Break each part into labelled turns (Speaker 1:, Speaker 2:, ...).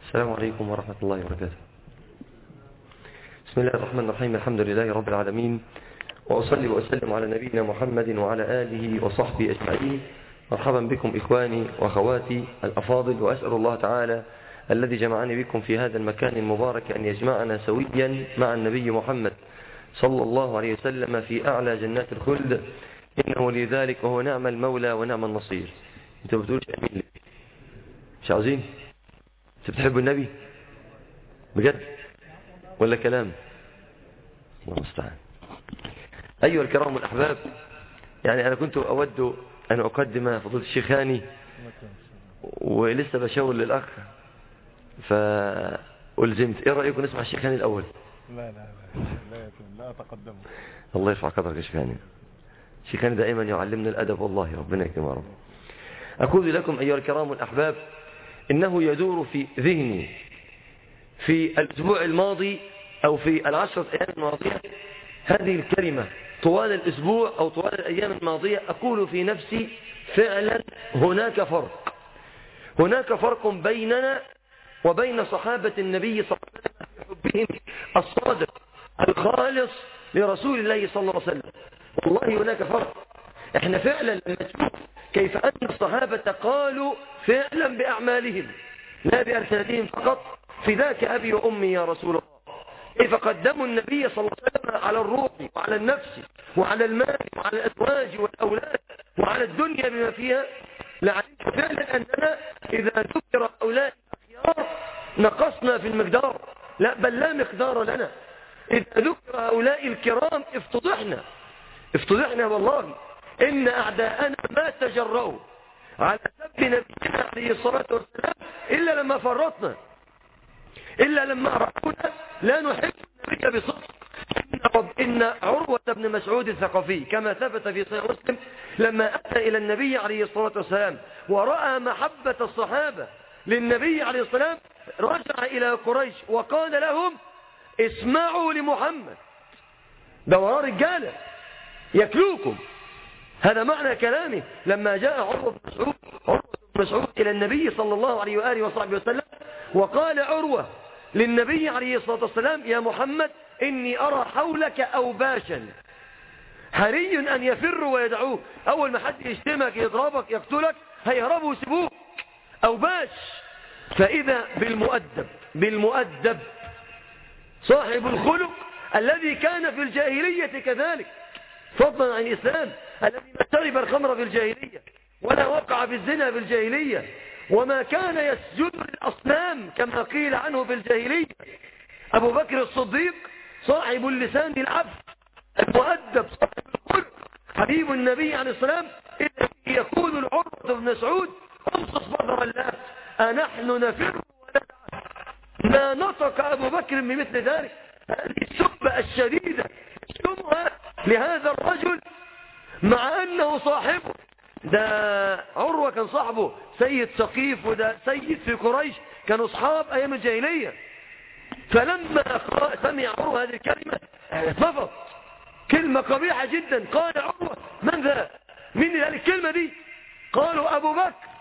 Speaker 1: السلام عليكم ورحمة الله وبركاته بسم الله الرحمن الرحيم الحمد لله رب العالمين وأصلي وأسلم على نبينا محمد وعلى آله وصحبه أجمعين مرحبا بكم إخواني وأخواتي الأفاضل وأسأل الله تعالى الذي جمعني بكم في هذا المكان المبارك أن يجمعنا سويا مع النبي محمد صلى الله عليه وسلم في أعلى جنات الخلد إنه لذلك وهو نعم المولى ونعم النصير انتوا بتقولش أمين ليه مش عاوزين انت بتحبوا النبي بجد ولا كلام الله المستعان أيها الكرام الأحباب يعني أنا كنت أود أن أقدم فضيلة الشيخ هاني ولسه بشاور للأخ فألزمت إيه رأيكم نسمع الشيخ هاني الأول
Speaker 2: لا لا لا لا لا أتقدم
Speaker 1: الله يرفع قدرك يا شيخ هاني الشيخ هاني دائما يعلمنا الأدب والله ربنا يكرمه رب أقول لكم أيها الكرام الأحباب إنه يدور في ذهني في الأسبوع الماضي أو في العشرة أيام الماضية هذه الكلمة طوال الأسبوع أو طوال الأيام الماضية أقول في نفسي فعلا هناك فرق هناك فرق بيننا وبين صحابة النبي صلى الله عليه وسلم في حبهم الصادق الخالص لرسول الله صلى الله عليه وسلم والله هناك فرق احنا فعلا لما نشوف كيف أن الصحابة قالوا فعلا بأعمالهم لا بألسنتهم فقط فداك أبي وأمي يا رسول الله كيف قدموا النبي صلى الله عليه وسلم على الروح وعلى النفس وعلى المال وعلى الأزواج والأولاد وعلى الدنيا بما فيها لعلمت فعلا أننا إذا ذكر هؤلاء الأخيار نقصنا في المقدار لا بل لا مقدار لنا إذا ذكر هؤلاء الكرام افتضحنا افتضحنا والله إن أعداءنا ما تجرؤوا على سب نبينا عليه الصلاة والسلام إلا لما فرطنا إلا لما عرفونا لا نحب النبي بصدق إن, رب إن عروة بن مسعود الثقفي كما ثبت في صحيح مسلم لما أتى إلى النبي عليه الصلاة والسلام ورأى محبة الصحابة للنبي عليه الصلاة والسلام رجع إلى قريش وقال لهم اسمعوا لمحمد ده وراه رجالة يكلوكم هذا معنى كلامه لما جاء عروة بن مسعود عروة بن مسعود إلى النبي صلى الله عليه وآله وصحبه وسلم وقال عروة للنبي عليه الصلاة والسلام يا محمد إني أرى حولك أوباشا حري أن يفروا ويدعوك أول ما حد يشتمك يضربك يقتلك هيهربوا ويسيبوك أوباش فإذا بالمؤدب بالمؤدب صاحب الخلق الذي كان في الجاهلية كذلك فضلا عن الإسلام الذي ما شرب الخمر في الجاهلية ولا وقع في الزنا في الجاهلية وما كان يسجد للأصنام كما قيل عنه في الجاهلية أبو بكر الصديق صاحب اللسان العفو المؤدب صاحب الخلق حبيب النبي عليه السلام إذا يقول العروة بن مسعود امصص بضر الله أنحن نفر وندعه ما نطق أبو بكر بمثل ذلك هذه السبة الشديدة يشتمها لهذا الرجل مع أنه صاحبه ده عروة كان صاحبه سيد سقيف وده سيد في قريش كانوا اصحاب أيام الجاهلية فلما سمع عروة هذه الكلمة نفض كلمة قبيحة جدا قال عروة من ذا من اللي قال الكلمة دي قالوا أبو بكر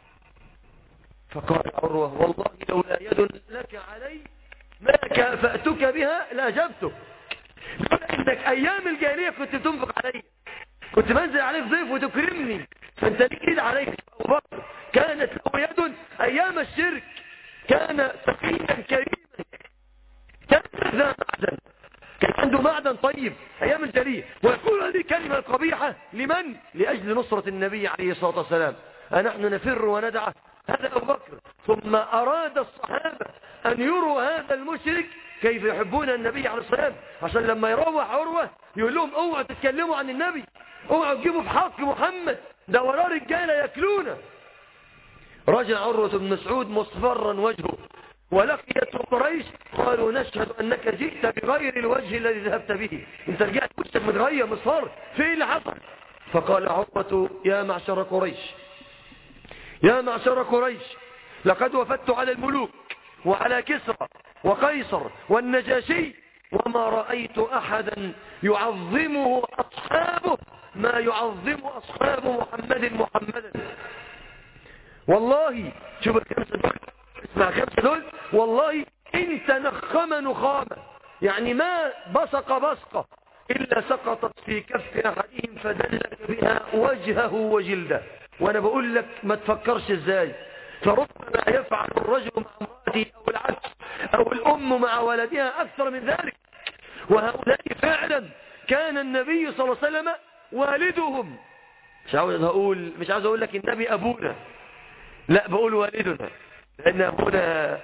Speaker 1: فقال عروة والله لولا يد لك علي ما كافأتك بها لأجبتك قال انك ايام الجاهلية كنت تنفق علي كنت منزل عليك ضيف وتكرمني فانت ليك ايد عليك ابو بكر كانت له يد ايام الشرك كان سقيا كريما كان ذا معدن كان عنده معدن طيب ايام الجاهلية ويقول هذه الكلمة القبيحة لمن لاجل نصرة النبي عليه الصلاة والسلام أنحن نفر وندعه هذا أبو بكر ثم أراد الصحابة أن يروا هذا المشرك كيف يحبون النبي عليه الصلاة والسلام عشان لما يروح عروة يقول لهم اوعوا تتكلموا عن النبي اوعوا تجيبوا في حق محمد ده وراه رجاله ياكلونه رجع عروة بن مسعود مصفرا وجهه ولقيته قريش قالوا نشهد أنك جئت بغير الوجه الذي ذهبت به انت رجعت وشك متغير مصفر في اللي حصل فقال عروة يا معشر قريش يا معشر قريش لقد وفدت على الملوك وعلى كسرى وقيصر والنجاشي وما رأيت أحدا يعظمه أصحابه ما يعظم أصحاب محمد محمدا والله شوف الكلمة اسمع خمسة دول والله إن تنخم نخامة يعني ما بصق بصقة إلا سقطت في كف أحدهم فدلك بها وجهه وجلده وأنا بقول لك ما تفكرش إزاي فربما يفعل الرجل مع امرأته أو العكس أو الأم مع ولدها أكثر من ذلك وهؤلاء فعلا كان النبي صلى الله عليه وسلم والدهم مش عاوز أقول مش عاوز أقول لك النبي أبونا لا بقول والدنا لأن أبونا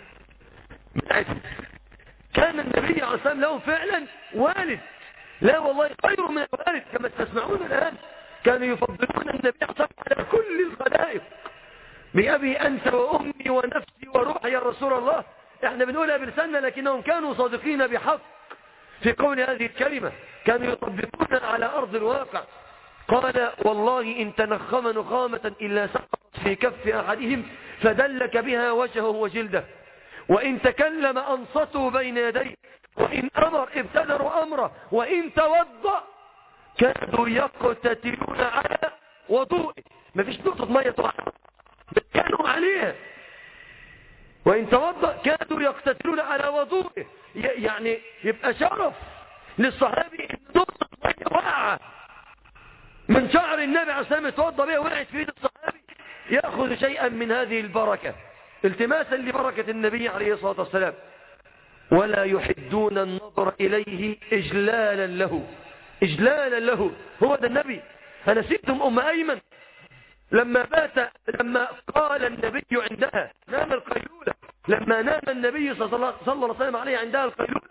Speaker 1: بتاعتنا كان النبي عليه الصلاة والسلام له فعلا والد لا والله خير من الوالد كما تسمعون الآن كانوا يفضلون النبي عليه الصلاة والسلام على كل الخلائق بأبي أنت وأمي ونفسي وروحي يا رسول الله احنا بنقولها بلساننا لكنهم كانوا صادقين بحق في قول هذه الكلمة كانوا يطبقون على أرض الواقع قال والله إن تنخم نخامة إلا سقطت في كف أحدهم فدلك بها وجهه وجلده وإن تكلم أنصته بين يديه وإن أمر ابتدروا أمره وإن توضأ كادوا يقتتلون على وضوئه ما فيش نقطة مية تقع كانوا عليها وإن توضأ كادوا يقتتلون على وضوئه يعني يبقى شرف للصحابي ان نقطة مية واقعة من شعر النبي عليه الصلاة والسلام يتوضأ بها وقعت في ايد الصحابي يأخذ شيئا من هذه البركة التماسا لبركة النبي عليه الصلاة والسلام ولا يحدون النظر إليه إجلالا له إجلالا له هو ده النبي أنسيتم أم أيمن لما بات لما قال النبي عندها نام القيلولة لما نام النبي صلى الله عليه وسلم عليه عندها القيلولة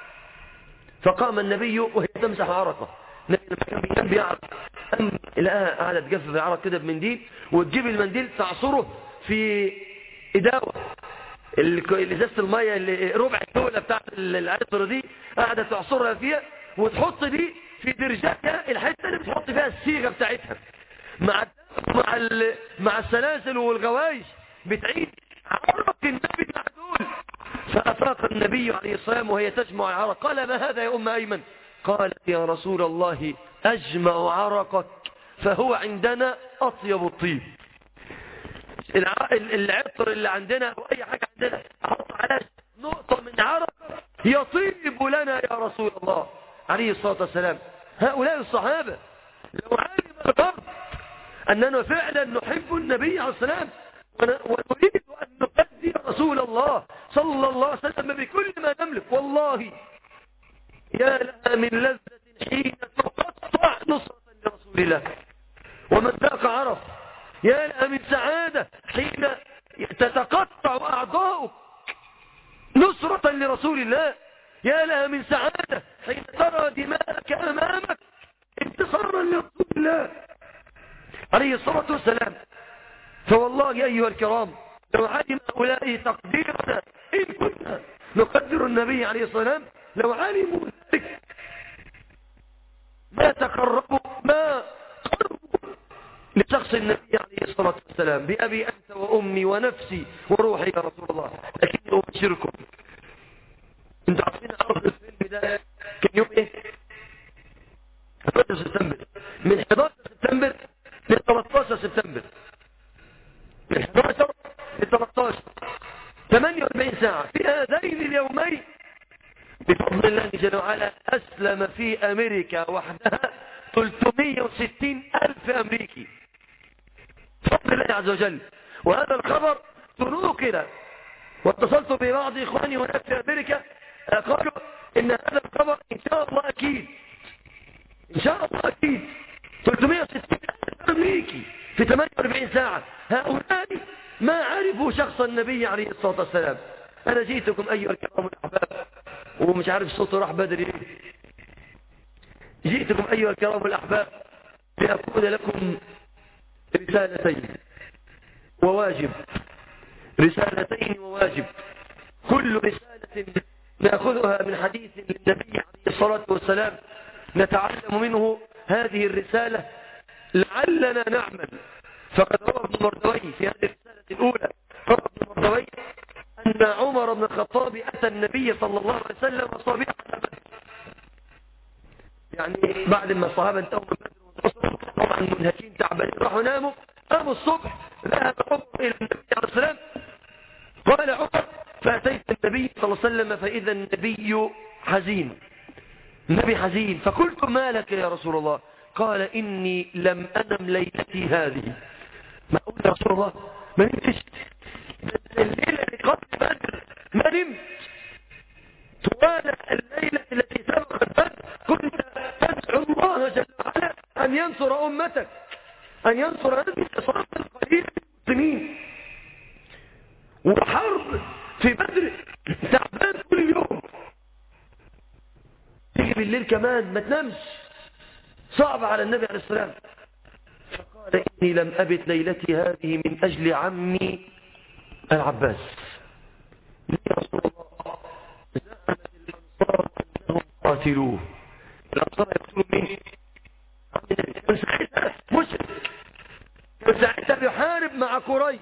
Speaker 1: فقام النبي وهي تمسح عرقه لما كان بيعرق أم لقاها قاعدة تجفف العرق كده بمنديل وتجيب المنديل تعصره في إداوة ازازه الميه اللي ربع الدولة بتاعت العطر دي قاعدة تعصرها فيها وتحط دي في درجاتها الحتة اللي بتحط فيها الصيغة بتاعتها مع مع مع السلاسل والغوايش بتعيد عرق النبي معدول فأفاق النبي عليه الصلاة وهي تجمع العرق قال ما هذا يا أم أيمن قالت يا رسول الله أجمع عرقك فهو عندنا أطيب الطيب العطر اللي عندنا أو أي حاجة عندنا أحط على نقطة من عرق يطيب لنا يا رسول الله عليه الصلاة والسلام هؤلاء الصحابة لو علم الغرب أننا فعلا نحب النبي عليه السلام ونريد أن نقدم رسول الله صلى الله عليه وسلم بكل ما نملك والله يا لها من لذة حين تقطع نصرة لرسول الله ومن ذاق عرف يا لها من سعادة حين تتقطع أعضاؤك نصرة لرسول الله يا لها من سعادة حين ترى دماءك أمامك انتصارا لرسول الله عليه الصلاة والسلام فوالله أيها الكرام لو علم هؤلاء تقديرنا إن كنا نقدر النبي عليه الصلاة والسلام لو علموا ذلك ما تقربوا ما قربوا لشخص النبي عليه الصلاة والسلام بأبي أنت وأمي ونفسي وروحي يا رسول الله لكني أبشركم انتوا عارفين عرض الفيلم ده كان يوم ايه 11 سبتمبر من 11 سبتمبر ل 13 سبتمبر من 11 ل 13 48 ساعة في هذين اليومين بفضل الله جل وعلا أسلم في أمريكا وحدها 360 ألف أمريكي بفضل الله عز وجل وهذا الخبر تنوقل واتصلت ببعض إخواني هناك في أمريكا قالوا إن هذا الخبر إن شاء الله أكيد إن شاء الله أكيد 360 ألف أمريكي في 48 ساعة هؤلاء ما عرفوا شخص النبي عليه الصلاة والسلام أنا جيتكم أيها الكرام الأحباب ومش عارف صوته راح بدري ليه جئتكم أيها الكرام الأحباب لأقول لكم رسالتين وواجب رسالتين وواجب كل رسالة نأخذها من حديث للنبي عليه الصلاة والسلام نتعلم منه هذه الرسالة لعلنا نعمل فقد روى ابن مردوي في هذه الرسالة الأولى روى ابن مردوي أن عمر بن الخطاب أتى النبي صلى الله عليه وسلم صبيحة بدر يعني بعد ما الصحابة انتهوا من بدر طبعا منهكين تعبانين راحوا ناموا قاموا الصبح ذهب عمر إلى النبي عليه السلام قال عمر فأتيت النبي صلى الله عليه وسلم فإذا النبي حزين النبي حزين فقلت ما لك يا رسول الله قال إني لم أنم ليلتي هذه ما أقول يا رسول الله ما نمتش الليلة اللي قبل بدر ما نمت طوال الليلة التي سبقت بدر كنت تدعو الله جل وعلا أن ينصر أمتك أن ينصر هذه الإصابة القليل المسلمين وحرب في بدر تعبان كل يوم تيجي بالليل كمان ما تنامش صعب على النبي عليه السلام فقال إني لم أبت ليلتي هذه من أجل عمي العباس ليه يا رسول الله زعمت الأنصار أنهم قاتلوه الأنصار يقتلون مين كان ساعتها مشرك كان ساعتها بيحارب مع قريش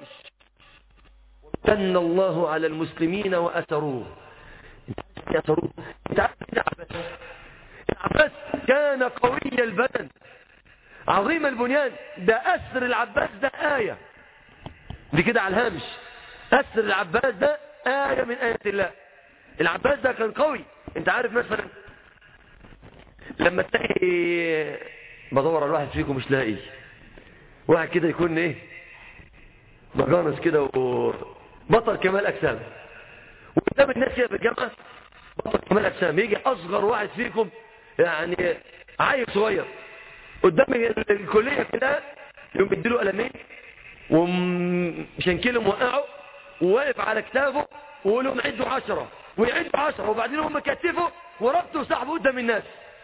Speaker 1: امتن الله على المسلمين وأسروه انت عارف أسروه انت عارف العباس العباس كان قوي البدن عظيم البنيان ده أسر العباس ده آية دي كده على الهامش أسر العباس ده آية من آيات الله العباس ده كان قوي انت عارف مثلا لما تلاقي بدور على واحد فيكم مش لاقي واحد كده يكون ايه مجانس كده وبطل كمال اجسام وقدام الناس كده بالجامعه بطل كمال اجسام يجي اصغر واحد فيكم يعني عيل صغير قدام الكليه كده يقوم يديله قلمين ومشنكله موقعه وواقف على كتافه ويقول لهم عدوا عشرة ويعدوا عشرة وبعدين هم كتفوا وربطوا وسحبوا قدام الناس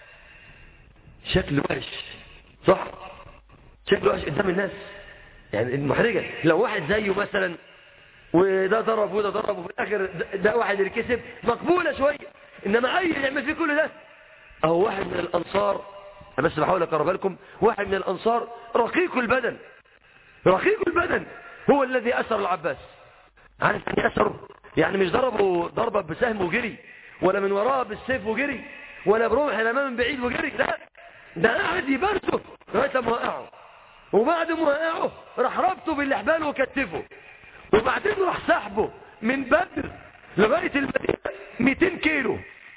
Speaker 1: شكل وحش صح شكل وحش قدام الناس يعني المحرجة لو واحد زيه مثلا وده ضرب وده ضرب وفي الاخر ده- ده واحد اللي كسب مقبولة شوية انما عيل يعمل فيه كل ده او واحد من الانصار أنا بس بحاول اقرب لكم واحد من الانصار رقيق البدن رقيق البدن هو الذي اسر العباس عارف يعني اسره يعني مش ضربه ضربة بسهم وجري ولا من وراه بالسيف وجري ولا برمح الامام من بعيد وجري لا ده قاعد يبرسه لغايه ما وقعه وبعد ما وقعه راح ربطه بالاحبال وكتفه وبعدين راح سحبه من بدر لغايه المدينه 200 كيلو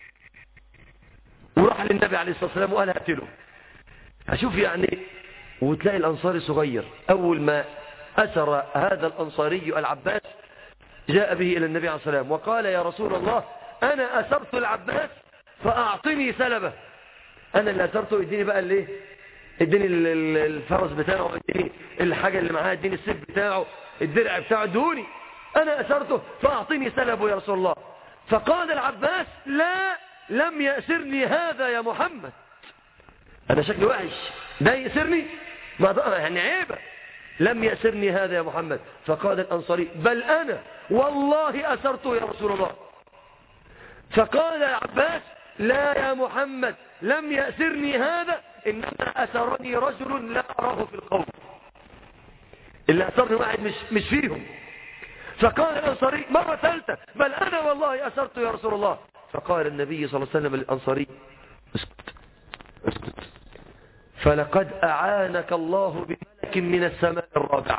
Speaker 1: وراح للنبي عليه الصلاه والسلام وقال هقتله اشوف يعني وتلاقي الانصاري صغير اول ما اسر هذا الانصاري العباس جاء به الى النبي عليه الصلاه والسلام وقال يا رسول الله انا اسرت العباس فاعطني سلبه انا اللي اثرته اديني بقى الايه اديني ال- ال- الفرس بتاعه اديني الحاجه اللي معاه اديني السيف بتاعه الدرع بتاعه ادوني انا اثرته فاعطيني سلبه يا رسول الله فقال العباس لا لم يأسرني هذا يا محمد انا شكلي وحش ده يأسرني ما ده يعني عيبه لم يأسرني هذا يا محمد فقال الأنصاري بل أنا والله أسرته يا رسول الله فقال يا عباس لا يا محمد لم يأسرني هذا إنما أسرني رجل لا أراه في القوم اللي أسرني واحد مش, مش فيهم فقال الأنصاري مرة ثالثة بل أنا والله أسرت يا رسول الله فقال النبي صلى الله عليه وسلم للأنصاري اسكت اسكت فلقد أعانك الله بملك من السماء الرابعة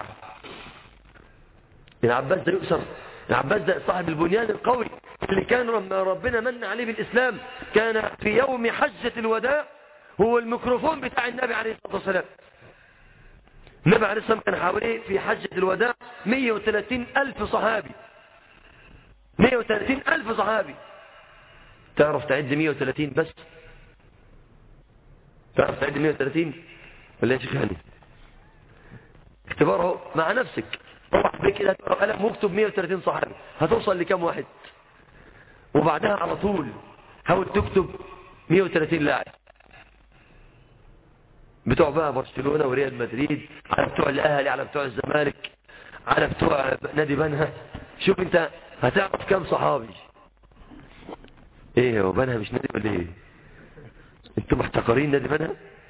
Speaker 1: العباس ده يؤسر العباس ده صاحب البنيان القوي اللي كان لما ربنا من عليه بالإسلام كان في يوم حجة الوداع هو الميكروفون بتاع النبي عليه الصلاة والسلام النبي عليه الصلاة والسلام كان حواليه في حجة الوداع 130 ألف صحابي 130 ألف صحابي تعرف تعد 130 بس تعرف تعد 130 ولا يا شيخ هاني اختباره مع نفسك روح بك كده تقرا قلم واكتب 130 صحابي هتوصل لكم واحد وبعدها على طول حاول تكتب 130 لاعب بتوع بقى برشلونة وريال مدريد على بتوع الاهلي على بتوع الزمالك على بتوع نادي بنها شوف انت هتعرف كم صحابي ايه هو بنها مش نادي ولا ايه انتوا محتقرين نادي بنها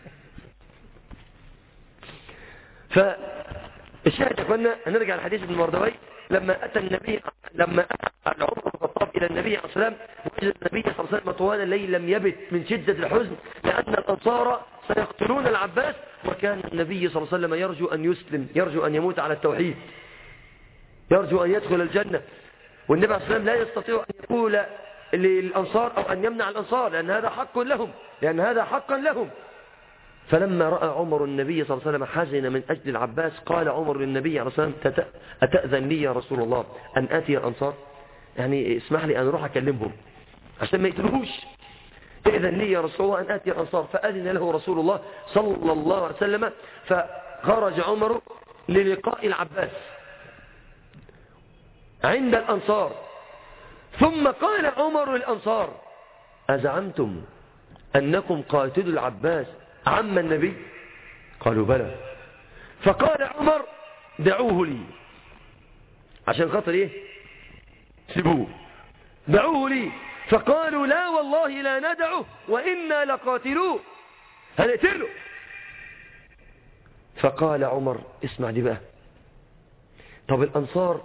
Speaker 1: فالشاهد يا اخوانا هنرجع لحديث ابن مردوي لما اتى النبي لما اتى عمر بن الخطاب الى النبي عليه الصلاه والسلام وجد النبي صلى الله عليه وسلم طوال الليل لم يبت من شده الحزن لان الانصار سيقتلون العباس وكان النبي صلى الله عليه وسلم يرجو ان يسلم يرجو ان يموت على التوحيد يرجو ان يدخل الجنه والنبي عليه الصلاة والسلام لا يستطيع أن يقول للأنصار أو أن يمنع الأنصار لأن هذا حق لهم لأن هذا حقا لهم فلما رأى عمر النبي صلى الله عليه وسلم حزن من أجل العباس قال عمر للنبي عليه الصلاة والسلام أتأذن لي يا رسول الله أن آتي الأنصار يعني اسمح لي أن أروح أكلمهم عشان ما يقتلوش إذن لي يا رسول الله أن آتي الأنصار فأذن له رسول الله صلى الله عليه وسلم فخرج عمر للقاء العباس عند الأنصار ثم قال عمر للأنصار أزعمتم أنكم قاتلوا العباس عم النبي قالوا بلى فقال عمر دعوه لي عشان خاطر ايه سيبوه دعوه لي فقالوا لا والله لا ندعه وإنا لقاتلوه هنقتله فقال عمر اسمع دي بقى طب الأنصار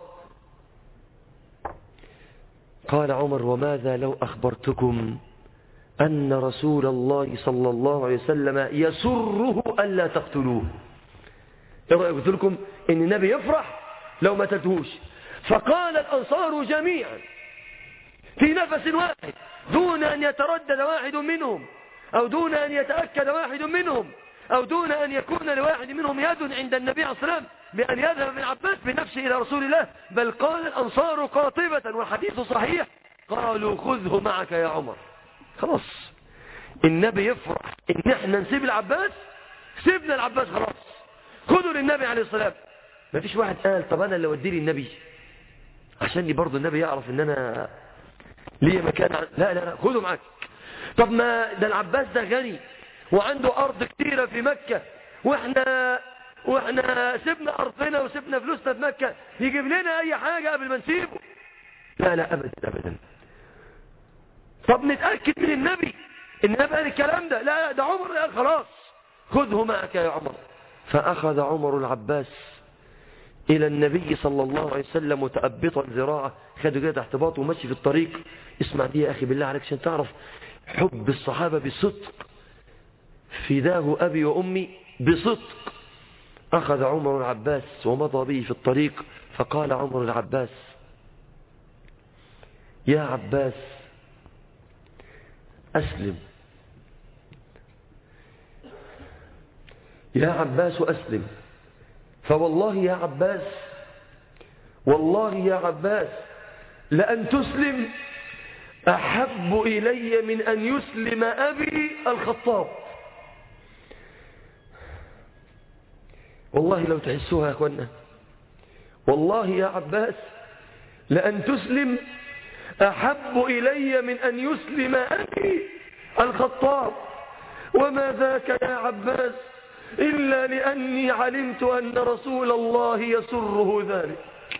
Speaker 1: قال عمر وماذا لو أخبرتكم أن رسول الله صلى الله عليه وسلم يسره ألا تقتلوه ايه رأيك قلت لكم ان النبي يفرح لو ما تتهوش فقال الأنصار جميعا في نفس واحد دون أن يتردد واحد منهم أو دون أن يتأكد واحد منهم أو دون أن يكون لواحد منهم يد عند النبي عليه الصلاة والسلام بأن يذهب من عباس بنفسه إلى رسول الله بل قال الأنصار قاطبة والحديث صحيح قالوا خذه معك يا عمر خلاص النبي يفرح ان احنا نسيب العباس سيبنا العباس خلاص خذوا للنبي عليه الصلاة ما فيش واحد قال طب انا اللي ودي لي النبي عشان برضه النبي يعرف ان انا ليه مكان عن... لا لا لا خذوا معاك طب ما ده العباس ده غني وعنده ارض كتيرة في مكة واحنا واحنا سيبنا ارضنا وسيبنا فلوسنا في مكة يجيب لنا اي حاجة قبل ما نسيبه لا لا ابدا ابدا طب نتأكد من النبي النبي قال الكلام ده لا لا ده عمر قال خلاص خذه معك يا عمر فأخذ عمر العباس إلى النبي صلى الله عليه وسلم متأبطا ذراعه خده كده تحت باطه ومشي في الطريق اسمع دي يا أخي بالله عليك عشان تعرف حب الصحابة بصدق فداه أبي وأمي بصدق أخذ عمر العباس ومضى به في الطريق فقال عمر العباس يا عباس أسلم يا عباس أسلم فوالله يا عباس والله يا عباس لأن تسلم أحب إلي من أن يسلم أبي الخطاب والله لو تحسوها يا أخوانا والله يا عباس لأن تسلم أحب إلي من أن يسلم أبي الخطاب وما ذاك يا عباس إلا لأني علمت أن رسول الله يسره ذلك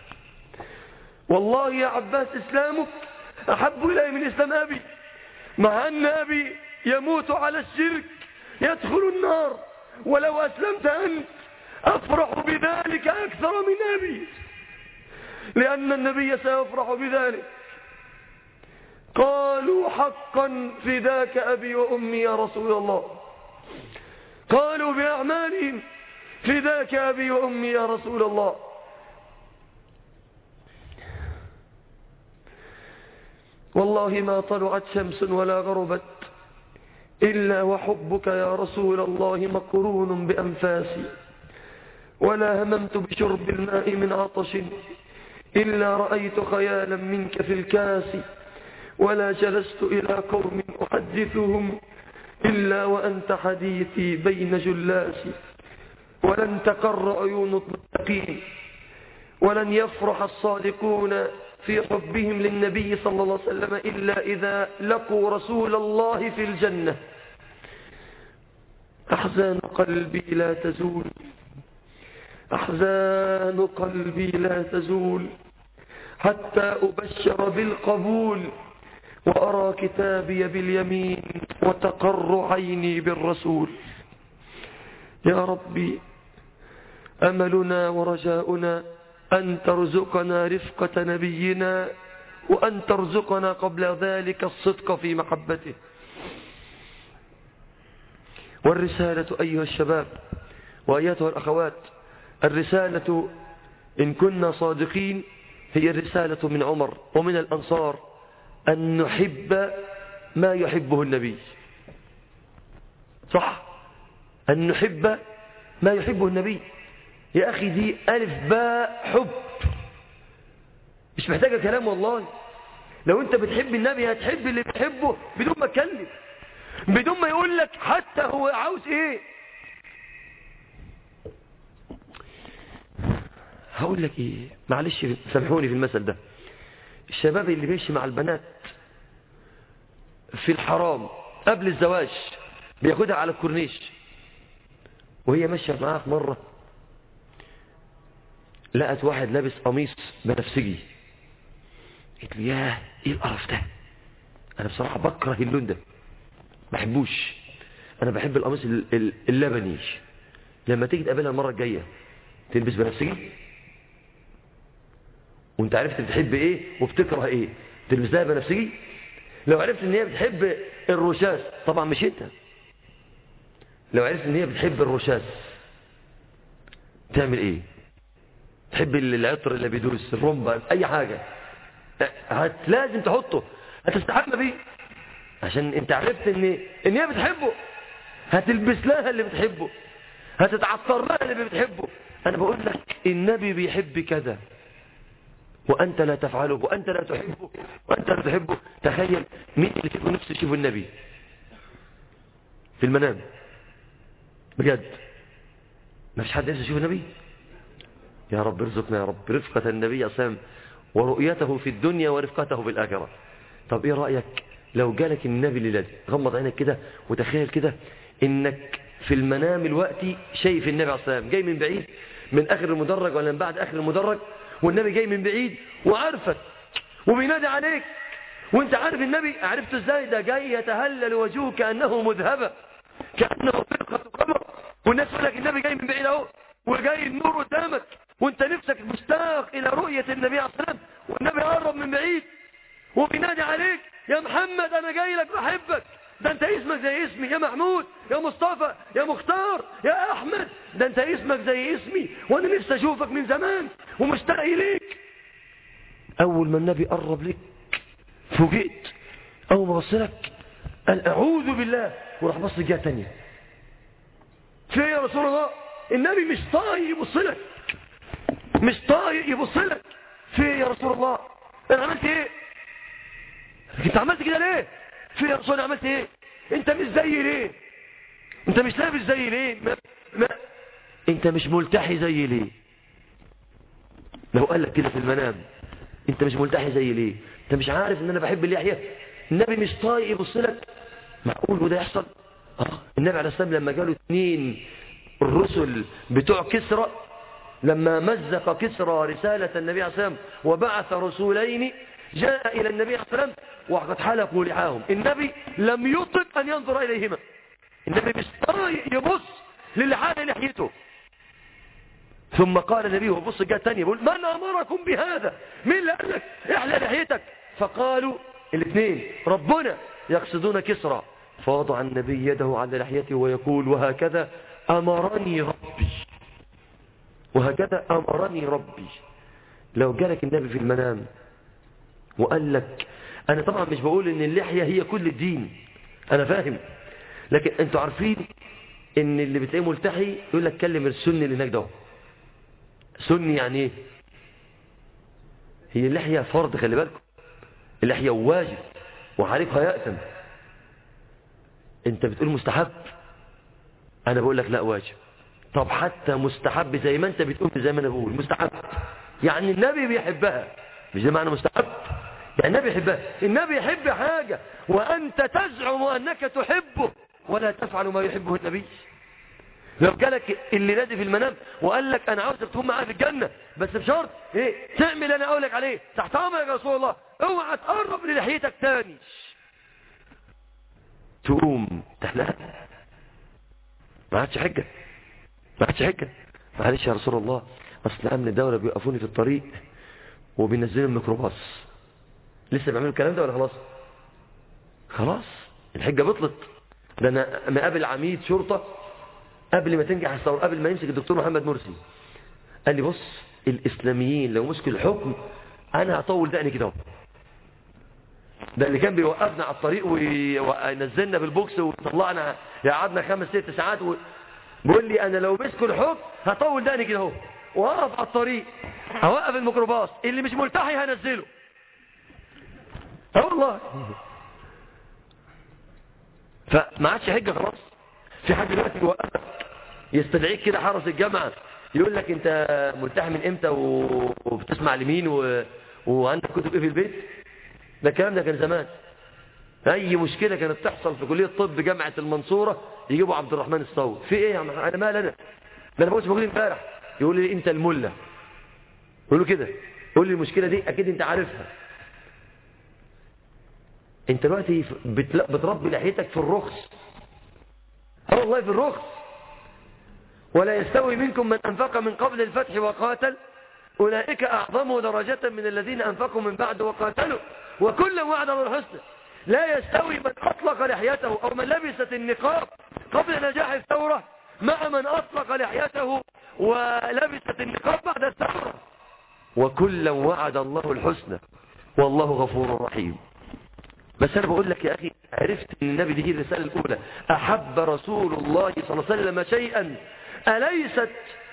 Speaker 1: والله يا عباس إسلامك أحب إلي من إسلام أبي مع أن أبي يموت على الشرك يدخل النار ولو أسلمت أنت أفرح بذلك أكثر من أبي لأن النبي سيفرح بذلك قالوا حقا فداك أبي وأمي يا رسول الله قالوا بأعمالهم فداك أبي وأمي يا رسول الله والله ما طلعت شمس ولا غربت إلا وحبك يا رسول الله مقرون بأنفاسي ولا هممت بشرب الماء من عطش إلا رأيت خيالا منك في الكاس ولا جلست إلى قوم أحدثهم إلا وأنت حديثي بين جلاسي ولن تقر عيون المتقين ولن يفرح الصادقون في حبهم للنبي صلى الله عليه وسلم إلا إذا لقوا رسول الله في الجنة أحزان قلبي لا تزول أحزان قلبي لا تزول حتى أبشر بالقبول وأرى كتابي باليمين وتقر عيني بالرسول يا ربي أملنا ورجاؤنا أن ترزقنا رفقة نبينا وأن ترزقنا قبل ذلك الصدق في محبته والرسالة أيها الشباب وأيتها الأخوات الرسالة إن كنا صادقين هي الرسالة من عمر ومن الأنصار أن نحب ما يحبه النبي صح أن نحب ما يحبه النبي يا أخي دي ألف باء حب مش محتاجة كلام والله لو أنت بتحب النبي هتحب اللي بتحبه بدون ما تكلم بدون ما يقول لك حتى هو عاوز ايه هقول لك ايه معلش سامحوني في المثل ده الشباب اللي بيمشي مع البنات في الحرام قبل الزواج بياخدها على الكورنيش وهي ماشيه معاه في مره لقت واحد لابس قميص بنفسجي قلت له ياه ايه القرف ده انا بصراحه بكره اللون ده ما بحبوش انا بحب القميص اللبني لما تيجي تقابلها المره الجايه تلبس بنفسجي وانت عرفت بتحب ايه وبتكره ايه تلبس لها بنفسجي لو عرفت ان هي بتحب الرشاش طبعا مش انت لو عرفت ان هي بتحب الرشاش تعمل ايه تحب العطر اللي بيدوس الرمبة اي حاجة هت لازم تحطه هتستحمى بيه عشان انت عرفت ان ان هي بتحبه هتلبس لها اللي بتحبه هتتعطر لها اللي بتحبه انا بقول لك النبي بيحب كذا وانت لا تفعله وانت لا تحبه وانت لا تحبه تخيل مين اللي فيكم نفسه يشوف النبي في المنام بجد ما فيش حد نفسه يشوف النبي يا رب ارزقنا يا رب رفقة النبي صلى ورؤيته في الدنيا ورفقته في الآخرة طب ايه رأيك لو جالك النبي الليلة غمض عينك كده وتخيل كده انك في المنام الوقتي شايف النبي عليه الصلاة والسلام جاي من بعيد من اخر المدرج ولا من بعد اخر المدرج والنبي جاي من بعيد وعارفك وبينادي عليك وانت عارف النبي عرفت ازاي ده جاي يتهلل وجهه كأنه مذهبة كأنه فرقة قمر والناس يقول لك النبي جاي من بعيد اهو وجاي النور قدامك وانت نفسك مشتاق الى رؤية النبي عليه الصلاة والسلام والنبي قرب من بعيد وبينادي عليك يا محمد انا جاي لك بحبك ده انت اسمك زي اسمي يا محمود يا مصطفى يا مختار يا احمد ده انت اسمك زي اسمي وانا نفسي اشوفك من زمان ومشتاق اليك اول ما النبي قرب لك فوجئت اول ما بص لك قال اعوذ بالله وراح بص الجهه الثانيه في يا رسول الله النبي مش طايق يبص لك مش طايق يبص لك في يا رسول الله انا عملت ايه انت عملت كده ليه في يا رسول عملت ايه انت مش زي ليه انت مش لابس زي ليه ما... ما... انت مش ملتحي زي ليه لو قال لك كده في المنام انت مش ملتحي زي ليه انت مش عارف ان انا بحب اللحيه النبي مش طايق يبص لك معقول وده يحصل اه النبي عليه الصلاه والسلام لما جاله اثنين الرسل بتوع كسرى لما مزق كسرى رسالة النبي عليه الصلاة والسلام وبعث رسولين جاء إلى النبي عليه الصلاة والسلام وقد حلقوا لحاهم النبي لم يطق أن ينظر إليهما النبي مش طايق يبص للي حال لحيته ثم قال النبي وبص جاء تاني يقول من أمركم بهذا مين اللي قال لك احلى لحيتك فقالوا الاثنين ربنا يقصدون كسرى فوضع النبي يده على لحيته ويقول وهكذا أمرني ربي وهكذا أمرني ربي لو جالك النبي في المنام وقال لك أنا طبعا مش بقول إن اللحية هي كل الدين أنا فاهم لكن أنتوا عارفين إن اللي بتلاقيه ملتحي يقول لك كلم السني اللي هناك ده سني يعني إيه هي اللحية فرض خلي بالكم اللحية واجب وحالفها يأثم انت بتقول مستحب انا بقول لك لا واجب طب حتى مستحب زي ما انت بتقول زي ما انا بقول مستحب يعني النبي بيحبها مش زي ما انا مستحب يعني النبي يحبها النبي يحب حاجة وانت تزعم انك تحبه ولا تفعل ما يحبه النبي لو جالك اللي نادي في المنام وقال لك انا عاوزك تكون معايا في الجنة بس بشرط ايه تعمل انا اقول لك عليه تحت امرك يا رسول الله اوعى تقرب للحيتك تاني تقوم تحلها ما عادش حجة ما عادش حجة معلش يا رسول الله اصل امن الدولة بيوقفوني في الطريق وبينزلوا الميكروباص لسه بيعملوا الكلام ده ولا خلاص خلاص الحجة بطلت ده انا مقابل عميد شرطة قبل ما تنجح الثورة قبل ما يمسك الدكتور محمد مرسي قال لي بص الاسلاميين لو مسكوا الحكم انا هطول دقني كده اهو. ده اللي كان بيوقفنا على الطريق وي- وينزلنا بالبوكس وطلعنا يقعدنا خمس ست ساعات و... بيقول لي انا لو مسكوا الحكم هطول دقني كده اهو واقف على الطريق هوقف الميكروباص اللي مش ملتحي هنزله اه والله فما عادش حجه خلاص في حد دلوقتي يوقفك يستدعيك كده حرس الجامعه يقول لك انت ملتحي من امتى و- وبتسمع لمين و... وعندك كتب ايه في البيت ده الكلام ده كان زمان اي مشكله كانت تحصل في كليه الطب جامعه المنصوره يجيبوا عبد الرحمن الصوت في ايه يا عم انا مال انا ده انا بقولش موجود امبارح يقول لي انت المله يقول له كده يقول لي المشكله دي اكيد انت عارفها انت دلوقتي بتلا- بتربي لحيتك في الرخص اه والله في الرخص ولا يستوي منكم من انفق من قبل الفتح وقاتل أولئك أعظم درجة من الذين أنفقوا من بعد وقاتلوا وكلا وعد الله الحسنى لا يستوي من أطلق لحيته أو من لبست النقاب قبل نجاح الثورة مع من أطلق لحيته ولبست النقاب بعد الثورة وكلا وعد الله الحسنى والله غفور رحيم بس أنا بقول لك يا أخي عرفت أن النبي دي هي الرسالة الأولى أحب رسول الله صلى الله عليه وسلم شيئا أليست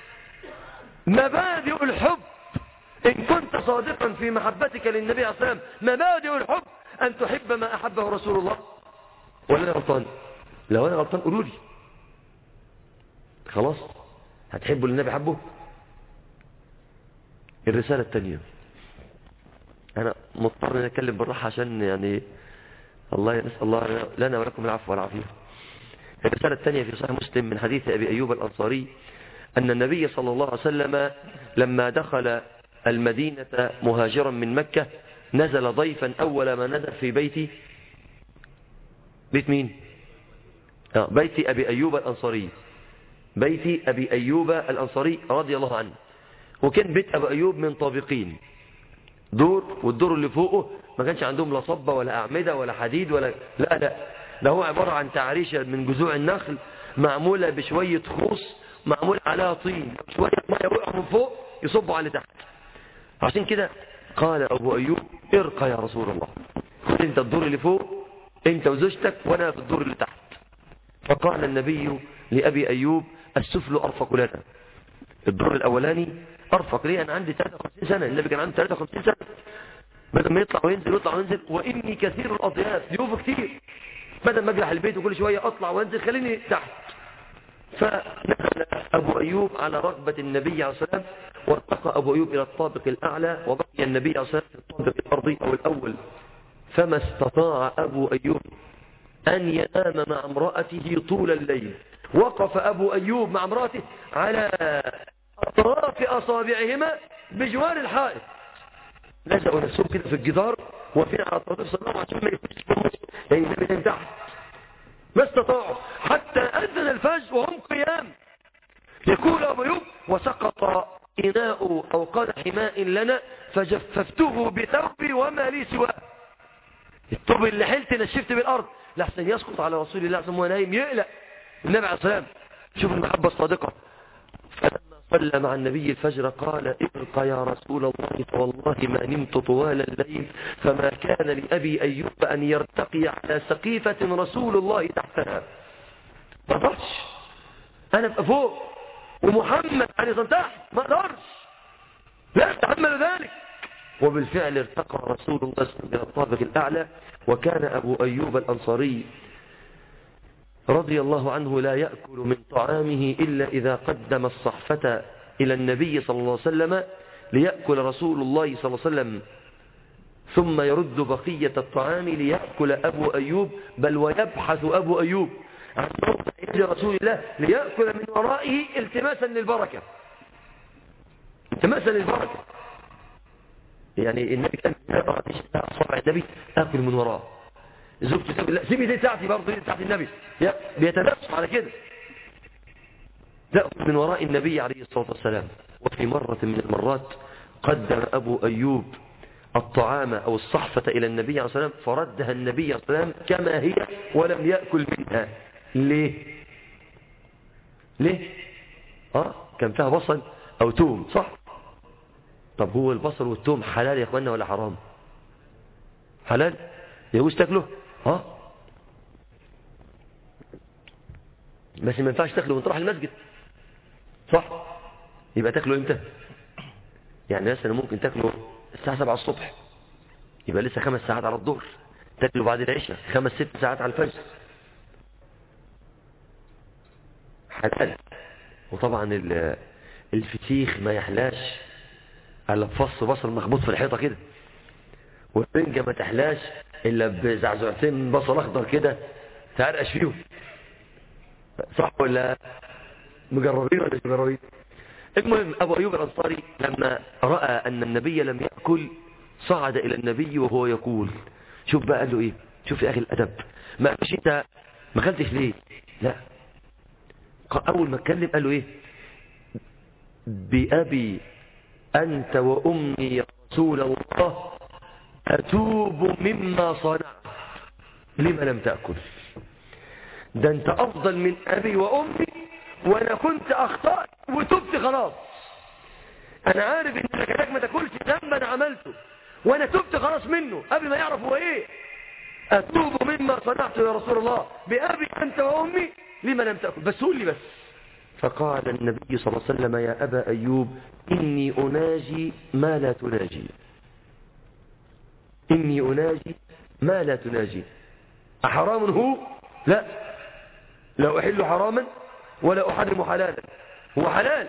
Speaker 1: مبادئ الحب إن كنت صادقا في محبتك للنبي عليه الصلاة والسلام مبادئ الحب أن تحب ما أحبه رسول الله ولا أنا غلطان لو أنا غلطان قولوا لي خلاص هتحبوا اللي النبي حبه الرسالة الثانية أنا مضطر أن أتكلم بالراحة عشان يعني الله نسأل الله لنا ولكم العفو والعافية الرسالة الثانية في صحيح مسلم من حديث أبي أيوب الأنصاري أن النبي صلى الله عليه وسلم لما دخل المدينة مهاجرا من مكة نزل ضيفا أول ما نزل في بيت بيت مين آه بيت أبي أيوب الأنصاري بيت أبي أيوب الأنصاري رضي الله عنه وكان بيت أبي أيوب من طابقين دور والدور اللي فوقه ما كانش عندهم لا صبة ولا أعمدة ولا حديد ولا لا لا ده هو عبارة عن تعريشة من جذوع النخل معمولة بشوية خوص معمول عليها طين شوية مية وقع من فوق يصبوا على تحت عشان كده قال أبو أيوب ارقى يا رسول الله خد انت الدور اللي فوق انت وزوجتك وانا في الدور اللي تحت فقال النبي لأبي أيوب السفل أرفق لنا الدور الأولاني أرفق لي أنا عندي 53 سنة النبي كان عنده 53 سنة بدل ما يطلع وينزل ويطلع وينزل وإني كثير الأضياف ضيوف كتير بدل ما أجرح البيت وكل شوية أطلع وأنزل خليني تحت فنزل أبو أيوب على رغبة النبي عليه الصلاة والسلام وارتقى أبو أيوب إلى الطابق الأعلى وبقي النبي عليه الصلاة والسلام في الطابق الأرضي أو الأول فما استطاع أبو أيوب أن ينام مع امرأته طول الليل وقف أبو أيوب مع امرأته على أطراف أصابعهما بجوار الحائط لزقوا نفسهم كده في الجدار وفين على أطراف الصلاة عشان ما يفتش يعني النبي من تحت ما استطاعوا حتى أذن الفجر وهم قيام يقول أبو أيوب وسقط إناء أو قدح ماء لنا فجففته بثوبي وما لي سواه الطوب اللي حلت نشفت بالأرض لحسن يسقط على رسول الله صلى الله عليه وسلم نايم يقلق النبي عليه الصلاة والسلام شوف المحبة الصادقة فلما صلى مع النبي الفجر قال ابق يا رسول الله فوالله ما نمت طوال الليل فما كان لأبي أيوب أن يرتقي على سقيفة رسول الله تحتها ما اقدرش أنا ابقى فوق ومحمد عليه الصلاة تحت ما اقدرش لا أتحمل ذلك وبالفعل ارتقى رسول الله صلى الله عليه وسلم إلى الطابق الأعلى وكان أبو أيوب الأنصاري رضي الله عنه لا يأكل من طعامه إلا إذا قدم الصحفة إلى النبي صلى الله عليه وسلم ليأكل رسول الله صلى الله عليه وسلم ثم يرد بقية الطعام ليأكل أبو أيوب بل ويبحث أبو أيوب عن موضع يد رسول الله ليأكل من ورائه التماسا للبركة التماسا للبركة يعني النبي كان صفع النبي أكل من وراه زوجته تقول لا سيبي دي بتاعتي برضه دي بتاعت النبي بيتنافسوا على كده تأكل من وراء النبي عليه الصلاة والسلام وفي مرة من المرات قدم أبو أيوب الطعام أو الصحفة إلى النبي عليه الصلاة والسلام فردها النبي عليه الصلاة والسلام كما هي ولم يأكل منها ليه ليه آه كان فيها بصل أو توم صح طب هو البصل والثوم حلال يا اخوانا ولا حرام حلال يجوز تاكله اه بس ما ينفعش تاكله وانت رايح المسجد صح يبقى تاكله امتى يعني مثلا ممكن تاكله الساعه 7 الصبح يبقى لسه خمس ساعات على الظهر تاكله بعد العشاء خمس ست ساعات على الفجر حلال وطبعا ال- الفسيخ ما يحلاش الا بفص بصل مخبوط في الحيطه كده والرنجه ما تحلاش الا بزعزعتين بصل اخضر كده تقرقش فيهم صح ولا مجربين ولا مش مجربين المهم ابو ايوب الانصاري لما راى ان النبي لم ياكل صعد الى النبي وهو يقول شوف بقى قال له ايه شوف يا اخي الادب ما قالش انت ما اكلتش ليه لا قال- اول ما اتكلم قال له ايه بأبي أنت وأمي يا رسول الله أتوب مما صنعت لما لم تأكل ده أنت أفضل من أبي وأمي وأنا كنت أخطأت وتبت خلاص أنا عارف إن لك ما تاكلش ذنب أنا عملته وأنا تبت خلاص منه قبل ما يعرف هو إيه أتوب مما صنعت يا رسول الله بأبي أنت وأمي لما لم تأكل بس قول لي بس فقال النبي صلى الله عليه وسلم يا أبا أيوب إني أناجي ما لا تناجي إني أناجي ما لا تناجي أحرام هو لا لا أحل حراما ولا أحرم حلالا هو حلال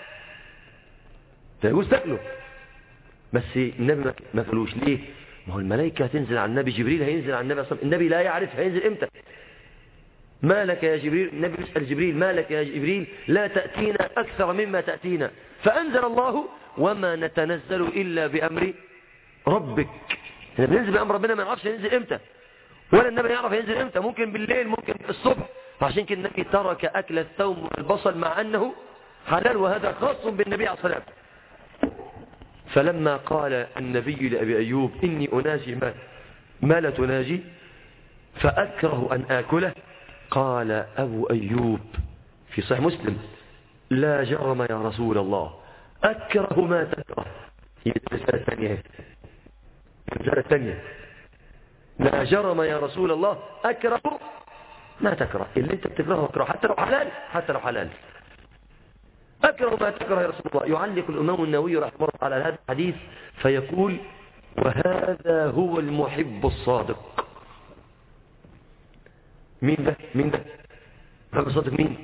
Speaker 1: فيجوز تأكله بس النبي ما- ما قالوش ليه ما هو الملائكة هتنزل على النبي جبريل هينزل على النبي أصلا النبي لا يعرف هينزل إمتى ما لك يا جبريل النبي يسأل جبريل ما لك يا جبريل لا تأتينا أكثر مما تأتينا فأنزل الله وما نتنزل إلا بأمر ربك احنا بننزل بأمر ربنا ما نعرفش ينزل إمتى ولا النبي يعرف ينزل إمتى ممكن بالليل ممكن الصبح فعشان كده النبي ترك أكل الثوم والبصل مع أنه حلال وهذا خاص بالنبي عليه الصلاة والسلام فلما قال النبي لأبي أيوب إني أناجي ما, ما لا تناجي فأكره أن آكله قال أبو أيوب في صحيح مسلم لا جرم يا رسول الله أكره ما تكره هي الرسالة الثانية الرسالة الثانية لا جرم يا رسول الله أكره ما تكره اللي انت بتكرهه اكره حتى لو حلال حتى لو حلال أكره ما تكره يا رسول الله يعلق الإمام النووي رحمه الله على هذا الحديث فيقول وهذا هو المحب الصادق مين ده مين ده المحب الصادق مين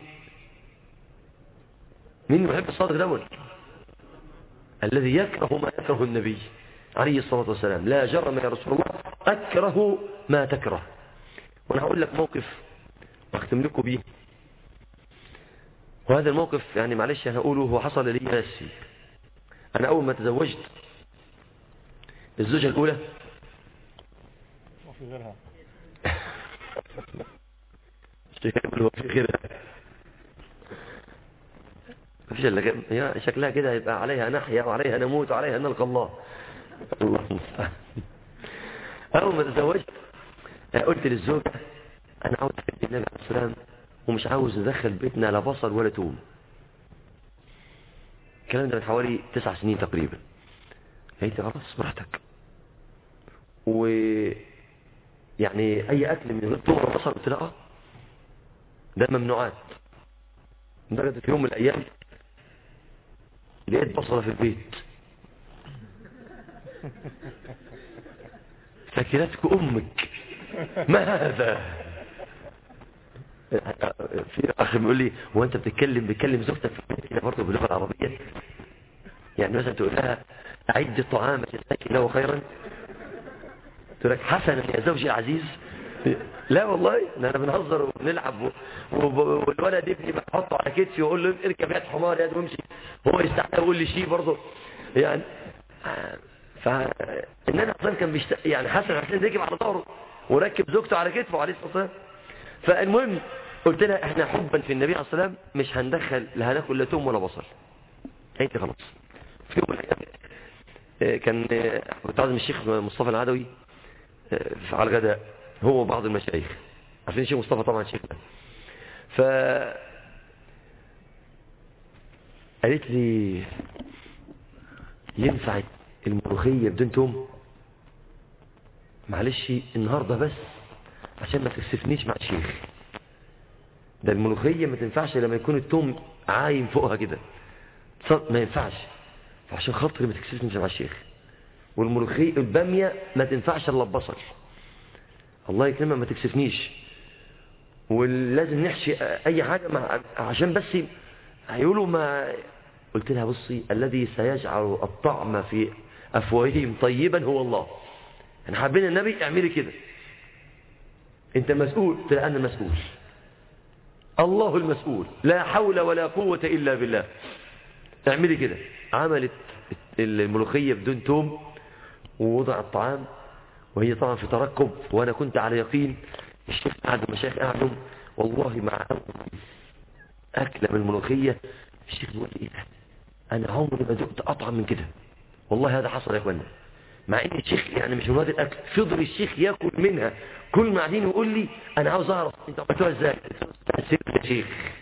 Speaker 1: مين المحب الصادق دوت الذي يكره ما يكره النبي عليه الصلاة والسلام لا جرم يا رسول الله أكره ما تكره وأنا هقول لك موقف واختم لكم بيه وهذا الموقف يعني معلش أنا أقوله هو حصل لي نفسي أنا أول ما تزوجت الزوجة الأولى
Speaker 2: وفي غيرها
Speaker 1: شكله هو في غيرها مفيش الا كده هي شكلها كده هيبقى عليها نحيا وعليها نموت وعليها نلقى الله الله المستعان اول ما تزوجت قلت للزوجة انا عاوز احب النبي عليه السلام ومش عاوز ادخل بيتنا لا بصل ولا توم الكلام ده من حوالي تسع سنين تقريبا قالت لي خلاص براحتك و يعني اي اكل من غير توم ولا بصل قلت لها اه ده ممنوعات لدرجة في يوم من الأيام لقيت بصلة في البيت فكرتك أمك ما هذا في أخ بيقول لي هو أنت بتتكلم بتكلم زوجتك في البيت كده برضه باللغة العربية يعني مثلا تقول لها أعد الطعام جزاك الله خيرا تقول لك حسنا يا زوجي العزيز لا والله ده انا بنهزر وبنلعب و- و- والولد ابني بحطه على كتفي واقول له اركب يا حمار يا وامشي هو يستحق يقول لي شيء برضه يعني ف ان انا اصلا كان بيشت... يعني حسن حسين ركب على ظهره وركب زوجته على كتفه عليه الصلاه والسلام فالمهم قلت لها احنا حبا في النبي عليه الصلاه والسلام مش هندخل لا هناكل لا توم ولا بصل انت خلاص في يوم من الايام آه، كان آه، كنت عازم الشيخ مصطفى العدوي آه، على الغداء هو وبعض المشايخ عارفين الشيخ مصطفى طبعا شيخنا ف قالت لي ينفع الملوخية بدون توم معلش النهاردة بس عشان ما تكسفنيش مع الشيخ ده الملوخية ما تنفعش لما يكون التوم عايم فوقها كده ما ينفعش فعشان خاطري ما تكسفنيش مع الشيخ والملوخية البامية ما تنفعش الا ببصل الله يكرمها ما تكسفنيش ولازم نحشي اي حاجة مع عشان بس هيقولوا ما قلت لها بصي الذي سيجعل الطعم في افواههم طيبا هو الله احنا حابين النبي اعملي كده انت مسؤول قلت لها انا المسؤول الله المسؤول لا حول ولا قوة الا بالله اعملي كده عملت الملوخية بدون توم ووضع الطعام وهي طبعا في ترقب وانا كنت على يقين الشيخ قعد المشايخ قعدوا والله مع اكله من الملوخيه الشيخ بيقول ايه ده انا عمري ما دقت اطعم من كده والله هذا حصل يا اخوانا مع ان الشيخ يعني مش من الاكل فضل الشيخ ياكل منها كل ما قاعدين يقول لي انا عاوز اعرف انت عملتوها ازاي سر يا شيخ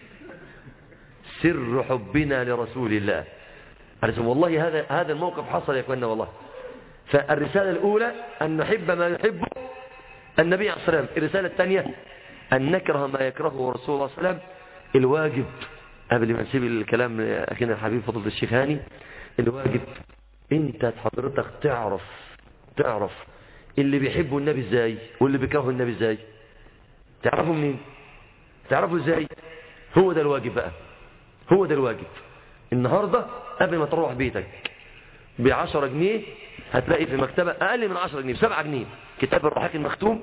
Speaker 1: سر حبنا لرسول الله والله هذا هذا الموقف حصل يا اخوانا والله فالرسالة الأولى أن نحب ما يحبه النبي عليه الصلاة والسلام الرسالة الثانية أن نكره ما يكرهه رسول الله صلى الله عليه وسلم الواجب قبل ما نسيب الكلام أخينا الحبيب فضل الشيخ هاني الواجب انت حضرتك تعرف تعرف اللي بيحبوا النبي ازاي واللي بيكرهوا النبي ازاي تعرفوا منين تعرفوا ازاي هو ده الواجب بقى هو ده الواجب النهاردة قبل ما تروح بيتك بعشرة جنيه هتلاقي في مكتبة أقل من عشرة جنيه بسبعة جنيه كتاب الرحاك المختوم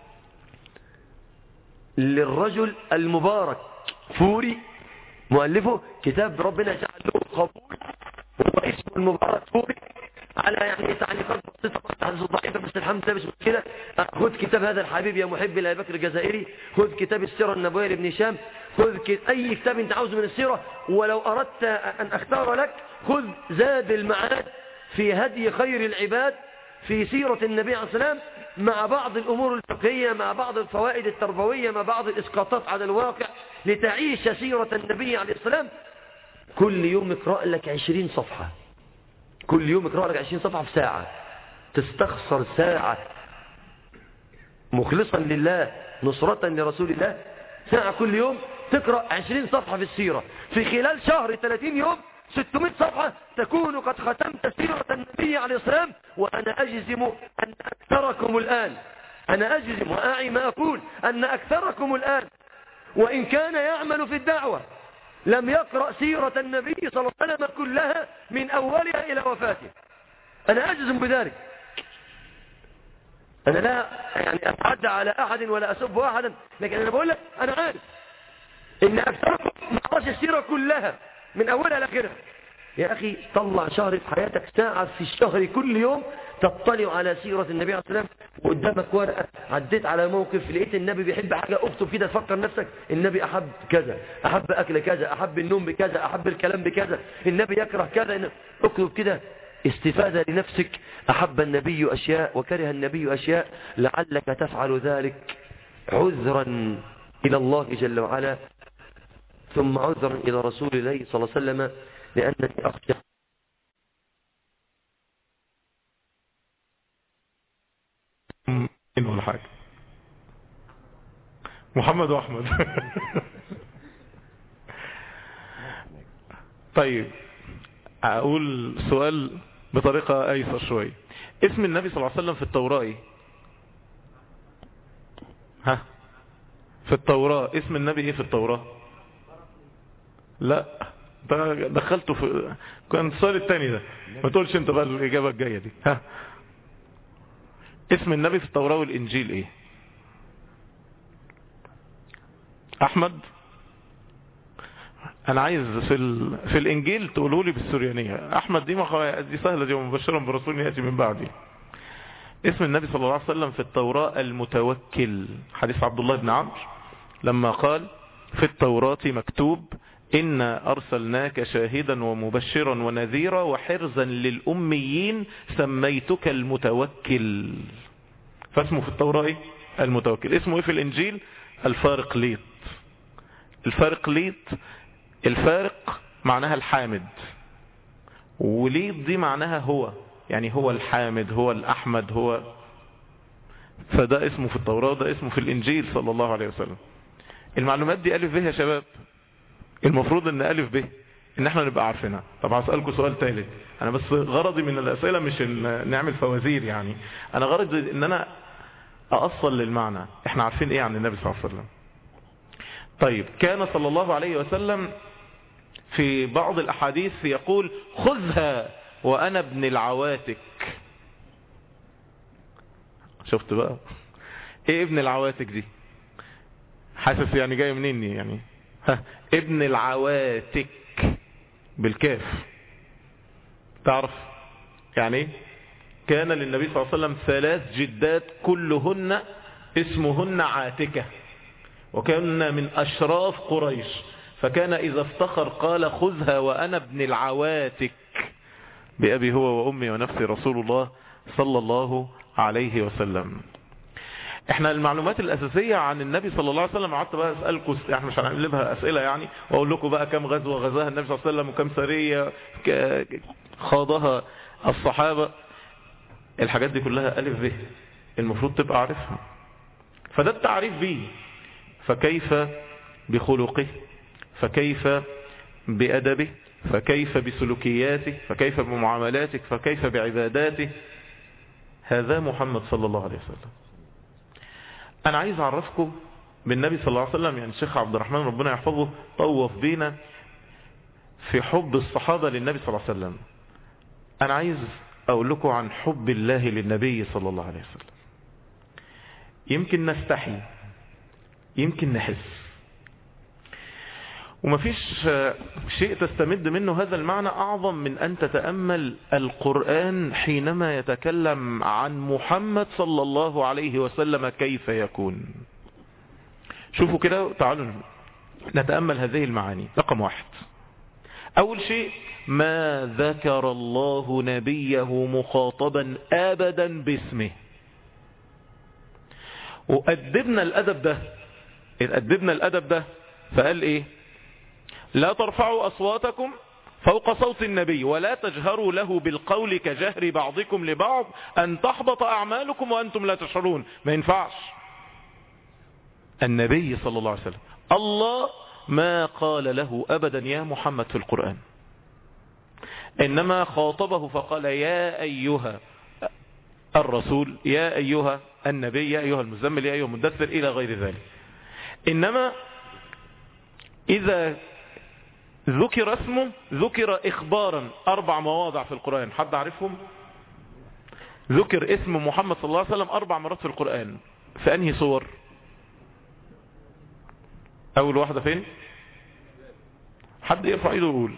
Speaker 1: للرجل المبارك فوري مؤلفه كتاب ربنا يجعل له قبول هو اسمه المبارك فوري على يعني تعليقات بسيطة حديث ضعيفة بس الحمد لله مش مشكلة خذ كتاب هذا الحبيب يا محب لأبي بكر الجزائري خذ كتاب السيرة النبوية لابن هشام خذ أي كتاب انت عاوزه من السيرة ولو أردت أن أختار لك خذ زاد المعاد في هدي خير العباد في سيرة النبي عليه السلام مع بعض الأمور الفقهية مع بعض الفوائد التربوية مع بعض الإسقاطات على الواقع لتعيش سيرة النبي عليه السلام كل يوم اقرأ لك عشرين صفحة كل يوم اقرأ لك عشرين صفحة في ساعة تستخسر ساعة مخلصا لله نصرة لرسول الله ساعة كل يوم تقرأ عشرين صفحة في السيرة في خلال شهر 30 يوم 600 صفحة تكون قد ختمت سيرة النبي عليه السلام وأنا أجزم أن أكثركم الآن أنا أجزم وأعي ما أقول أن أكثركم الآن وإن كان يعمل في الدعوة لم يقرأ سيرة النبي صلى الله عليه وسلم كلها من أولها إلى وفاته أنا أجزم بذلك أنا لا يعني أتعدى على أحد ولا أسب أحدا لكن أنا بقول لك أنا عارف إن أكثركم ما قرأش السيرة كلها من أولها لآخرها يا أخي طلع شهر في حياتك ساعة في الشهر كل يوم تطلع على سيرة النبي عليه الصلاة والسلام وقدامك ورقة عديت على موقف لقيت النبي بيحب حاجة اكتب كده تفكر نفسك النبي أحب كذا أحب أكل كذا أحب النوم بكذا أحب الكلام بكذا النبي يكره كذا اكتب كده استفادة لنفسك أحب النبي أشياء وكره النبي أشياء لعلك تفعل ذلك عذرا إلى الله جل وعلا ثم عذرا إلى رسول الله صلى الله عليه وسلم لأنني أخشى
Speaker 3: ولا حاجة محمد وأحمد طيب أقول سؤال بطريقة أيسر شوية اسم النبي صلى الله عليه وسلم في التوراة ايه ها في التوراة اسم النبي ايه في التوراة لا دخلته في كان السؤال الثاني ده ما تقولش انت بقى الاجابه الجايه دي ها اسم النبي في التوراة والانجيل ايه احمد انا عايز في ال... في الانجيل تقولوا لي بالسريانيه احمد دي ما دي سهله دي مبشرا برسول ياتي من بعدي اسم النبي صلى الله عليه وسلم في التوراة المتوكل حديث عبد الله بن عمرو لما قال في التوراة مكتوب إنا أرسلناك شاهدا ومبشرا ونذيرا وحرزا للأميين سميتك المتوكل فاسمه في التوراة إيه؟ المتوكل اسمه إيه في الإنجيل الفارق ليط الفارق ليط الفارق معناها الحامد وليد دي معناها هو يعني هو الحامد هو الأحمد هو فده اسمه في التوراة ده اسمه في الإنجيل صلى الله عليه وسلم المعلومات دي ألف به يا شباب المفروض ان ألف به ان احنا نبقى عارفينها طب هسألكم سؤال ثالث انا بس غرضي من الاسئلة مش ان نعمل فوازير يعني انا غرضي ان انا اصل للمعنى احنا عارفين ايه عن النبي صلى الله عليه وسلم طيب كان صلى الله عليه وسلم في بعض الاحاديث يقول خذها وانا ابن العواتك شفت بقى ايه ابن العواتك دي حاسس يعني جاي منين يعني ها ابن العواتك بالكاف تعرف يعني ايه كان للنبي صلى الله عليه وسلم ثلاث جدات كلهن اسمهن عاتكة وكان من أشراف قريش فكان إذا افتخر قال خذها وأنا ابن العواتك بأبي هو وأمي ونفسي رسول الله صلى الله عليه وسلم احنا المعلومات الاساسية عن النبي صلى الله عليه وسلم قعدت بقى اسألكم احنا مش هنقلبها اسئلة يعني واقول لكم بقى كم غزوة غزاها النبي صلى الله عليه وسلم وكم سرية خاضها الصحابة الحاجات دي كلها ألف به المفروض تبقى عارفها فده التعريف به فكيف بخلقه فكيف بأدبه فكيف بسلوكياته فكيف بمعاملاته فكيف بعباداته هذا محمد صلى الله عليه وسلم أنا عايز أعرفكم بالنبي صلى الله عليه وسلم يعني الشيخ عبد الرحمن ربنا يحفظه طوف بينا في حب الصحابة للنبي صلى الله عليه وسلم أنا عايز أقول لكم عن حب الله للنبي صلى الله عليه وسلم يمكن نستحي يمكن نحس ومفيش شيء تستمد منه هذا المعنى أعظم من أن تتأمل القرآن حينما يتكلم عن محمد صلى الله عليه وسلم كيف يكون شوفوا كده تعالوا نتأمل هذه المعاني رقم واحد أول شيء ما ذكر الله نبيه مخاطبا أبدا باسمه وأدبنا الأدب ده أدبنا الأدب ده فقال إيه لا ترفعوا أصواتكم فوق صوت النبي ولا تجهروا له بالقول كجهر بعضكم لبعض أن تحبط أعمالكم وأنتم لا تشعرون ما ينفعش النبي صلى الله عليه وسلم الله ما قال له أبدا يا محمد في القرآن إنما خاطبه فقال يا أيها الرسول يا أيها النبي يا أيها المزمل يا أيها المدثر إلى غير ذلك إنما إذا ذكر اسمه ذكر إخبارا أربع مواضع في القرآن حد عارفهم ذكر اسم محمد صلى الله عليه وسلم أربع مرات في القرآن في أنهي صور أول واحدة فين حد يرفع ايده ويقول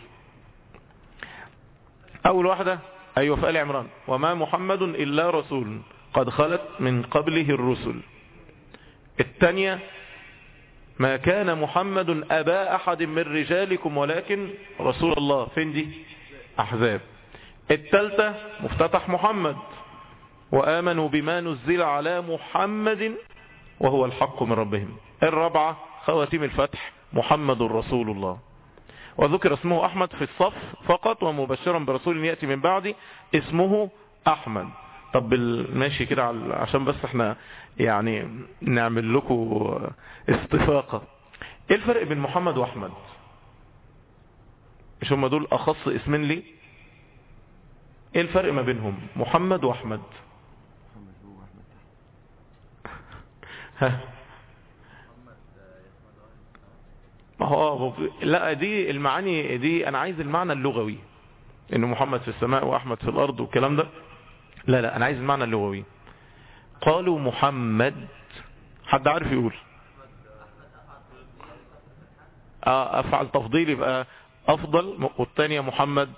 Speaker 3: أول واحدة أيوة في آل عمران وما محمد إلا رسول قد خلت من قبله الرسل الثانية ما كان محمد أبا أحد من رجالكم ولكن رسول الله فين دي أحزاب الثالثة مفتتح محمد وآمنوا بما نزل على محمد وهو الحق من ربهم الرابعة خواتيم الفتح محمد رسول الله وذكر اسمه أحمد في الصف فقط ومبشرا برسول يأتي من بعدي اسمه أحمد طب ماشي كده عشان بس احنا يعني نعمل لكم استفاقة ايه الفرق بين محمد واحمد مش هم دول اخص اسمين لي ايه الفرق ما بينهم محمد واحمد ها ما هو لا دي المعاني دي انا عايز المعنى اللغوي ان محمد في السماء واحمد في الارض والكلام ده لا لا انا عايز المعنى اللغوي قالوا محمد حد عارف يقول اه افعل تفضيل يبقى افضل والثانية محمد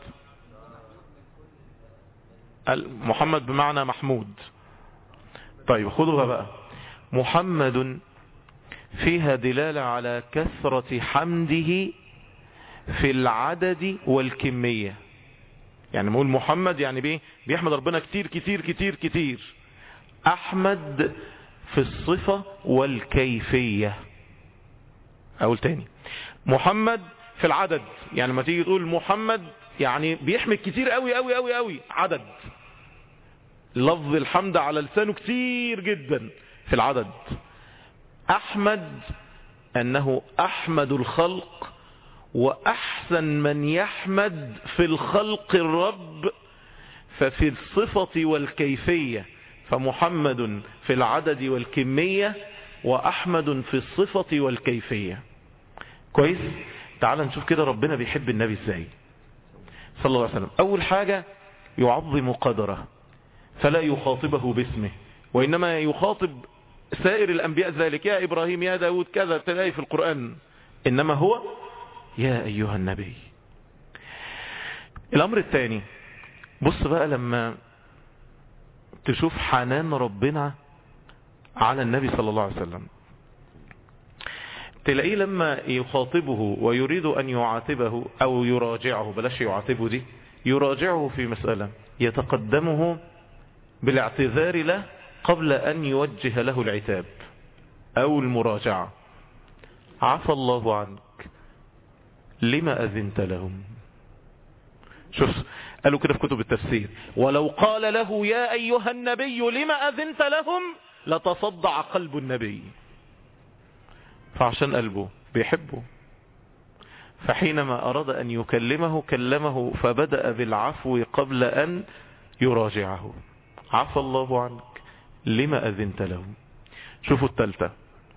Speaker 3: محمد بمعنى محمود طيب خذوها بقى محمد فيها دلالة على كثرة حمده في العدد والكمية يعني نقول محمد يعني بيه بيحمد ربنا كتير كتير كتير كتير احمد في الصفة والكيفية اقول تاني محمد في العدد يعني لما تيجي تقول محمد يعني بيحمد كتير قوي قوي قوي قوي عدد لفظ الحمد على لسانه كتير جدا في العدد احمد انه احمد الخلق واحسن من يحمد في الخلق الرب ففي الصفة والكيفية فمحمد في العدد والكمية واحمد في الصفة والكيفية كويس تعال نشوف كده ربنا بيحب النبي ازاي صلى الله عليه وسلم اول حاجة يعظم قدره فلا يخاطبه باسمه وانما يخاطب سائر الانبياء ذلك يا ابراهيم يا داود كذا تلاقي في القرآن انما هو يا ايها النبي الامر الثاني بص بقى لما تشوف حنان ربنا على النبي صلى الله عليه وسلم تلاقيه لما يخاطبه ويريد أن يعاتبه أو يراجعه بلاش يعاتبه دي يراجعه في مسألة يتقدمه بالاعتذار له قبل أن يوجه له العتاب أو المراجعة عفى الله عنك لما أذنت لهم شوف قالوا كده في كتب التفسير ولو قال له يا أيها النبي لما أذنت لهم لتصدع قلب النبي فعشان قلبه بيحبه فحينما أراد أن يكلمه كلمه فبدأ بالعفو قبل أن يراجعه عفى الله عنك لما أذنت لهم شوفوا التالتة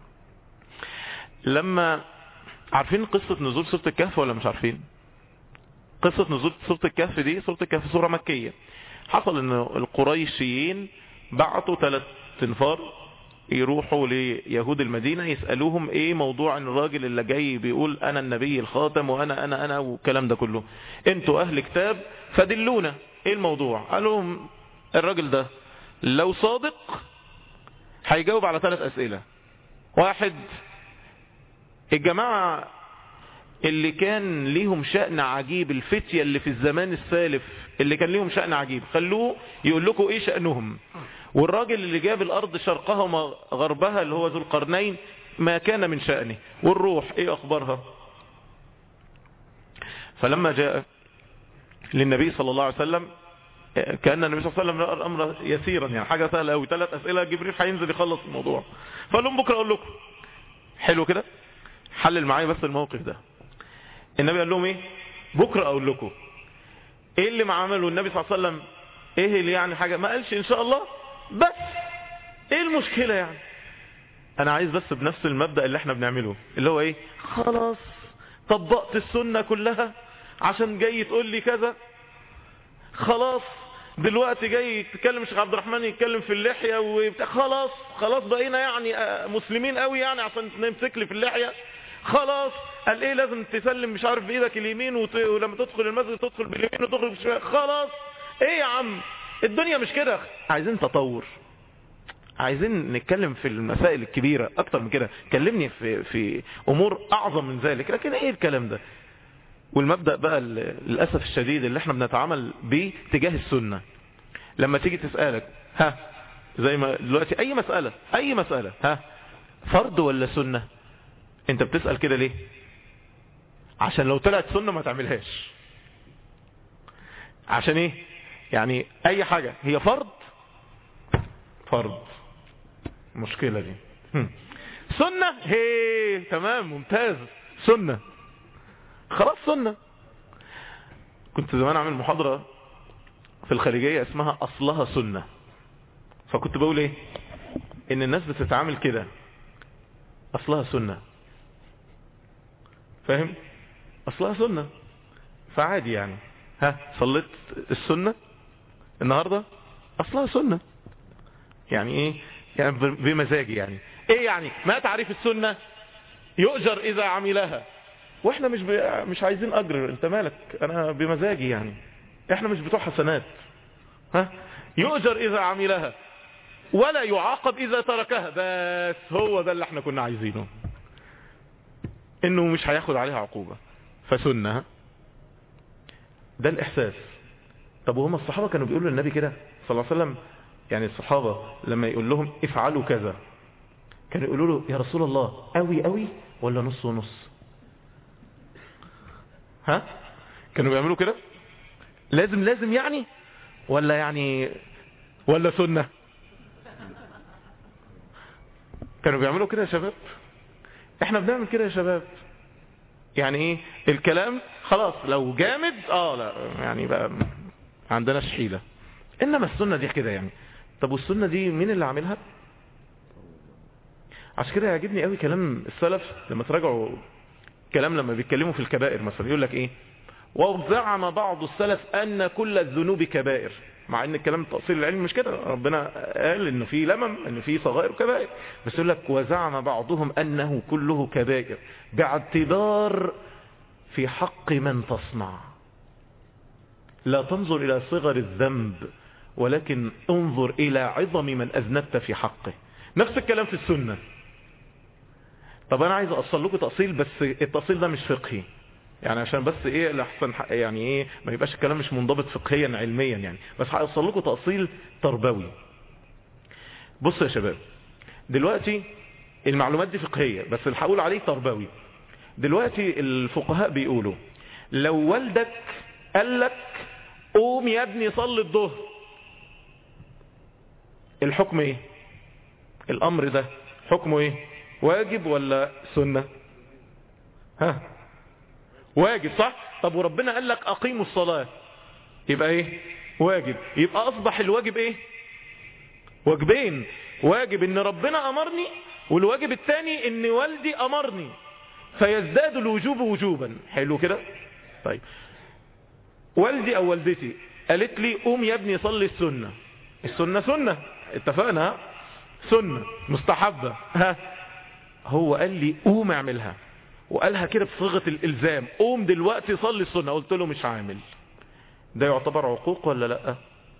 Speaker 3: لما عارفين قصة نزول سورة الكهف ولا مش عارفين قصة نزول سورة الكهف دي سورة الكهف سورة مكية حصل ان القريشيين بعتوا ثلاث تنفار يروحوا ليهود المدينة يسألوهم ايه موضوع ان الراجل اللي جاي بيقول انا النبي الخاتم وانا انا انا والكلام ده كله انتوا اهل كتاب فدلونا ايه الموضوع قالوا الراجل ده لو صادق هيجاوب على ثلاث اسئلة واحد الجماعة اللي كان ليهم شأن عجيب الفتية اللي في الزمان السالف اللي كان ليهم شأن عجيب خلوه يقول لكم ايه شأنهم والراجل اللي جاب الارض شرقها وغربها اللي هو ذو القرنين ما كان من شأنه والروح ايه اخبارها فلما جاء للنبي صلى الله عليه وسلم كان النبي صلى الله عليه وسلم رأى الامر يسيرا يعني حاجة سهلة قوي ثلاث اسئلة جبريل هينزل يخلص الموضوع فقال لهم بكرة اقول لكم حلو كده حلل معايا بس الموقف ده النبي قال لهم ايه بكرة اقول لكم ايه اللي ما عمله النبي صلى الله عليه وسلم ايه اللي يعني حاجة ما قالش ان شاء الله بس ايه المشكلة يعني انا عايز بس بنفس المبدأ اللي احنا بنعمله اللي هو ايه خلاص طبقت السنة كلها عشان جاي تقول لي كذا خلاص دلوقتي جاي تتكلم الشيخ عبد الرحمن يتكلم في اللحية وبتاع خلاص خلاص بقينا يعني مسلمين قوي يعني عشان نمسك لي في اللحية خلاص قال ايه لازم تسلم مش عارف بايدك اليمين وت... ولما تدخل المسجد تدخل باليمين وتخرج بالشمال خلاص ايه يا عم الدنيا مش كده عايزين تطور عايزين نتكلم في المسائل الكبيرة اكتر من كده كلمني في, في امور اعظم من ذلك لكن ايه الكلام ده والمبدأ بقى للأسف الشديد اللي احنا بنتعامل بيه تجاه السنة لما تيجي تسألك ها زي ما دلوقتي اي مسألة اي مسألة ها فرض ولا سنة انت بتسأل كده ليه عشان لو طلعت سنة ما تعملهاش عشان ايه يعني اي حاجة هي فرض فرض مشكلة دي سنة هي تمام ممتاز سنة خلاص سنة كنت زمان اعمل محاضرة في الخارجية اسمها اصلها سنة فكنت بقول ايه ان الناس بتتعامل كده اصلها سنة فاهم اصلها سنة فعادي يعني ها صليت السنة النهاردة اصلها سنة يعني ايه يعني بمزاجي يعني ايه يعني ما تعريف السنة يؤجر اذا عملها واحنا مش ب... مش عايزين اجر انت مالك انا بمزاجي يعني احنا مش بتوع حسنات ها يؤجر اذا عملها ولا يعاقب اذا تركها بس هو ده اللي احنا كنا عايزينه انه مش هياخد عليها عقوبة فسنة ده الاحساس طب وهم الصحابة كانوا بيقولوا للنبي كده صلى الله عليه وسلم يعني الصحابة لما يقول لهم افعلوا كذا كانوا يقولوا له يا رسول الله قوي قوي ولا نص ونص ها كانوا بيعملوا كده لازم لازم يعني ولا يعني ولا سنة كانوا بيعملوا كده يا شباب احنا بنعمل كده يا شباب يعني ايه الكلام خلاص لو جامد اه لا يعني بقى ما عندناش حيلة انما السنة دي كده يعني طب والسنة دي مين اللي عاملها عشان كده يعجبني قوي كلام السلف لما تراجعوا كلام لما بيتكلموا في الكبائر مثلا يقول لك ايه وزعم بعض السلف ان كل الذنوب كبائر مع ان الكلام التأصيل العلمي مش كده ربنا قال انه في لمم انه في صغائر وكبائر بس يقول لك وزعم بعضهم انه كله كبائر باعتبار في حق من تصنع لا تنظر الى صغر الذنب ولكن انظر الى عظم من اذنبت في حقه نفس الكلام في السنة طب انا عايز اوصل لكم تأصيل بس التأصيل ده مش فقهي يعني عشان بس ايه لحسن يعني ايه ما يبقاش الكلام مش منضبط فقهيا علميا يعني بس هوصل لكم تأصيل تربوي بصوا يا شباب دلوقتي المعلومات دي فقهية بس اللي هقول عليه تربوي دلوقتي الفقهاء بيقولوا لو والدك قال لك قوم يا ابني صلي الظهر الحكم ايه الامر ده حكمه ايه واجب ولا سنة ها واجب صح طب وربنا قال لك اقيموا الصلاة يبقى ايه واجب يبقى اصبح الواجب ايه واجبين واجب ان ربنا امرني والواجب الثاني ان والدي امرني فيزداد الوجوب وجوبا حلو كده طيب والدي او والدتي قالت لي قوم يا ابني صلي السنة السنة سنة اتفقنا ها؟ سنة مستحبة ها هو قال لي قوم اعملها وقالها كده بصيغة الالزام قوم دلوقتي صلي السنة قلت له مش عامل ده يعتبر عقوق ولا لا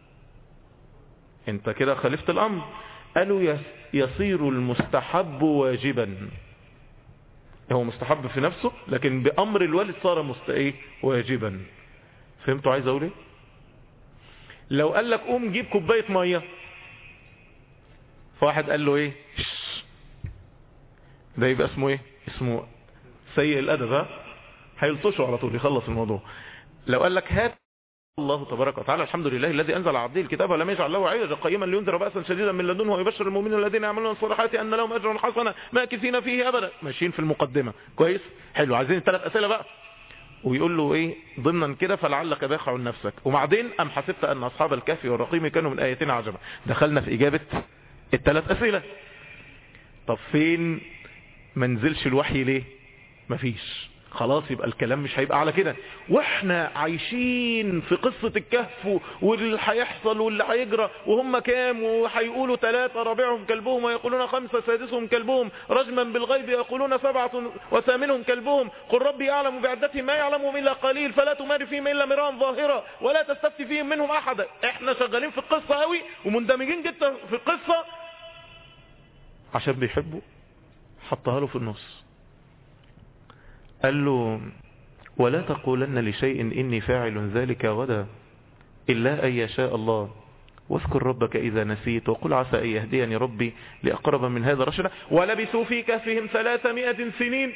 Speaker 3: انت كده خالفت الامر قالوا يس- يصير المستحب واجبا هو مستحب في نفسه لكن بامر الوالد صار مست... ايه واجبا فهمتوا عايز اقول ايه لو قال لك قوم جيب كوبايه ميه فواحد قال له ايه شش. ده يبقى اسمه ايه اسمه سيء الادب ها هيلطشه على طول يخلص الموضوع لو قال لك هات الله تبارك وتعالى الحمد لله الذي انزل على عبده الكتاب ولم يجعل له عوجا قيما لينذر باسا شديدا من لدنه ويبشر المؤمنين الذين يعملون الصالحات ان لهم اجرا حسنا ماكثين فيه ابدا ماشيين في المقدمه كويس حلو عايزين الثلاث اسئله بقى ويقول له ايه ضمنا كده فلعلك باخع نفسك وبعدين ام حسبت ان اصحاب الكهف والرقيم كانوا من اياتنا عجبا دخلنا في اجابه الثلاث اسئله طب فين منزلش الوحي ليه مفيش خلاص يبقى الكلام مش هيبقى على كده واحنا عايشين في قصة الكهف واللي هيحصل واللي هيجرى وهم كام وهيقولوا ثلاثة رابعهم كلبهم ويقولون خمسة سادسهم كلبهم رجما بالغيب يقولون سبعة وثامنهم كلبهم قل ربي يعلم بعدتهم ما يعلمهم إلا قليل فلا تماري فيهم إلا مراء ظاهرة ولا تستفتي فيهم منهم أحدا احنا شغالين في القصة قوي ومندمجين جدا في القصة عشان بيحبوا حطها له في النص قال له ولا تقولن لشيء إني فاعل ذلك غدا إلا أن يشاء الله واذكر ربك إذا نسيت وقل عسى أن يهديني ربي لأقرب من هذا رشدا ولبثوا في كهفهم ثلاثمائة سنين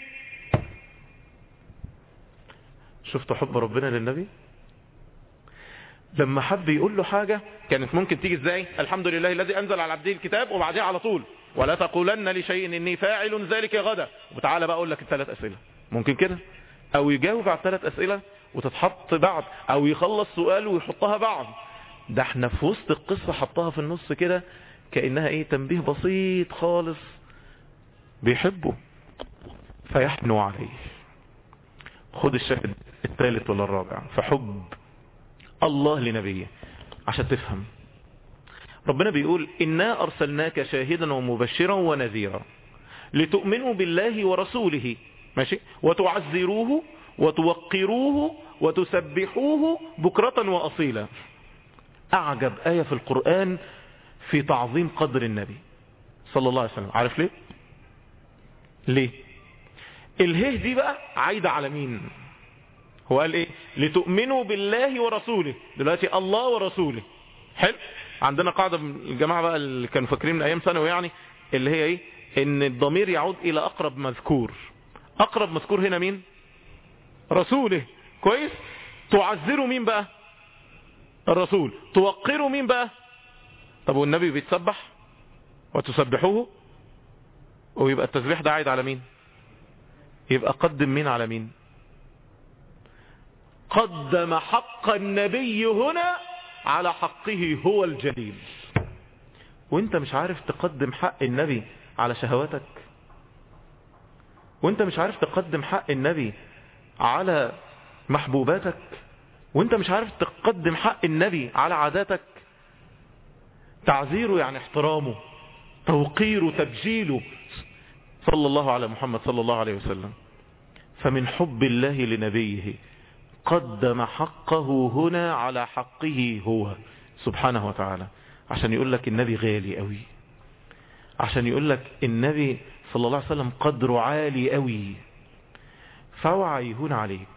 Speaker 3: شفت حب ربنا للنبي لما حب يقول له حاجة كانت ممكن تيجي ازاي الحمد لله الذي انزل على عبده الكتاب وبعدها على طول ولا تقولن لشيء اني فاعل ذلك غدا وتعالى بقى اقول لك الثلاث اسئله ممكن كده او يجاوب على الثلاث اسئله وتتحط بعض او يخلص سؤال ويحطها بعض ده احنا في وسط القصه حطها في النص كده كانها ايه تنبيه بسيط خالص بيحبه فيحنو عليه خد الشاهد الثالث ولا الرابع فحب الله لنبيه عشان تفهم ربنا بيقول إنا أرسلناك شاهدا ومبشرا ونذيرا لتؤمنوا بالله ورسوله ماشي وتعزروه وتوقروه وتسبحوه بكرة وأصيلا أعجب آية في القرآن في تعظيم قدر النبي صلى الله عليه وسلم عارف ليه ليه اله دي بقى عايدة على مين هو قال ايه لتؤمنوا بالله ورسوله دلوقتي الله ورسوله حلو عندنا قاعدة من الجماعة بقى اللي كانوا فاكرين من ايام ثانوي يعني اللي هي ايه ان الضمير يعود الى اقرب مذكور اقرب مذكور هنا مين رسوله كويس تعزروا مين بقى الرسول توقروا مين بقى طب والنبي بيتسبح وتسبحوه ويبقى التسبيح ده عايد على مين يبقى قدم مين على مين قدم حق النبي هنا على حقه هو الجليل وانت مش عارف تقدم حق النبي على شهواتك وانت مش عارف تقدم حق النبي على محبوباتك وانت مش عارف تقدم حق النبي على عاداتك تعزيره يعني احترامه توقيره تبجيله صلى الله على محمد صلى الله عليه وسلم فمن حب الله لنبيه قدم حقه هنا على حقه هو سبحانه وتعالى عشان يقول لك النبي غالي قوي عشان يقول لك النبي صلى الله عليه وسلم قدره عالي قوي فوعى يهون عليك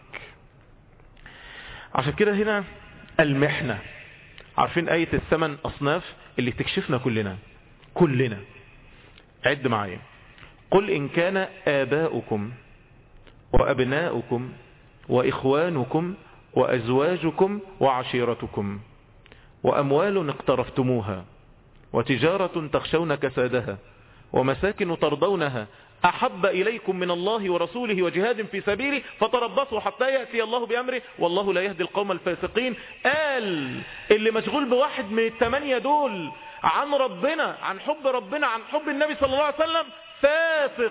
Speaker 3: عشان كده هنا المحنة عارفين آية الثمن أصناف اللي تكشفنا كلنا كلنا عد معايا قل إن كان آباؤكم وأبناؤكم وإخوانكم وأزواجكم وعشيرتكم وأموال اقترفتموها وتجارة تخشون كسادها ومساكن ترضونها أحب إليكم من الله ورسوله وجهاد في سبيله فتربصوا حتى يأتي الله بأمره والله لا يهدي القوم الفاسقين قال اللي مشغول بواحد من الثمانية دول عن ربنا عن حب ربنا عن حب النبي صلى الله عليه وسلم فاسق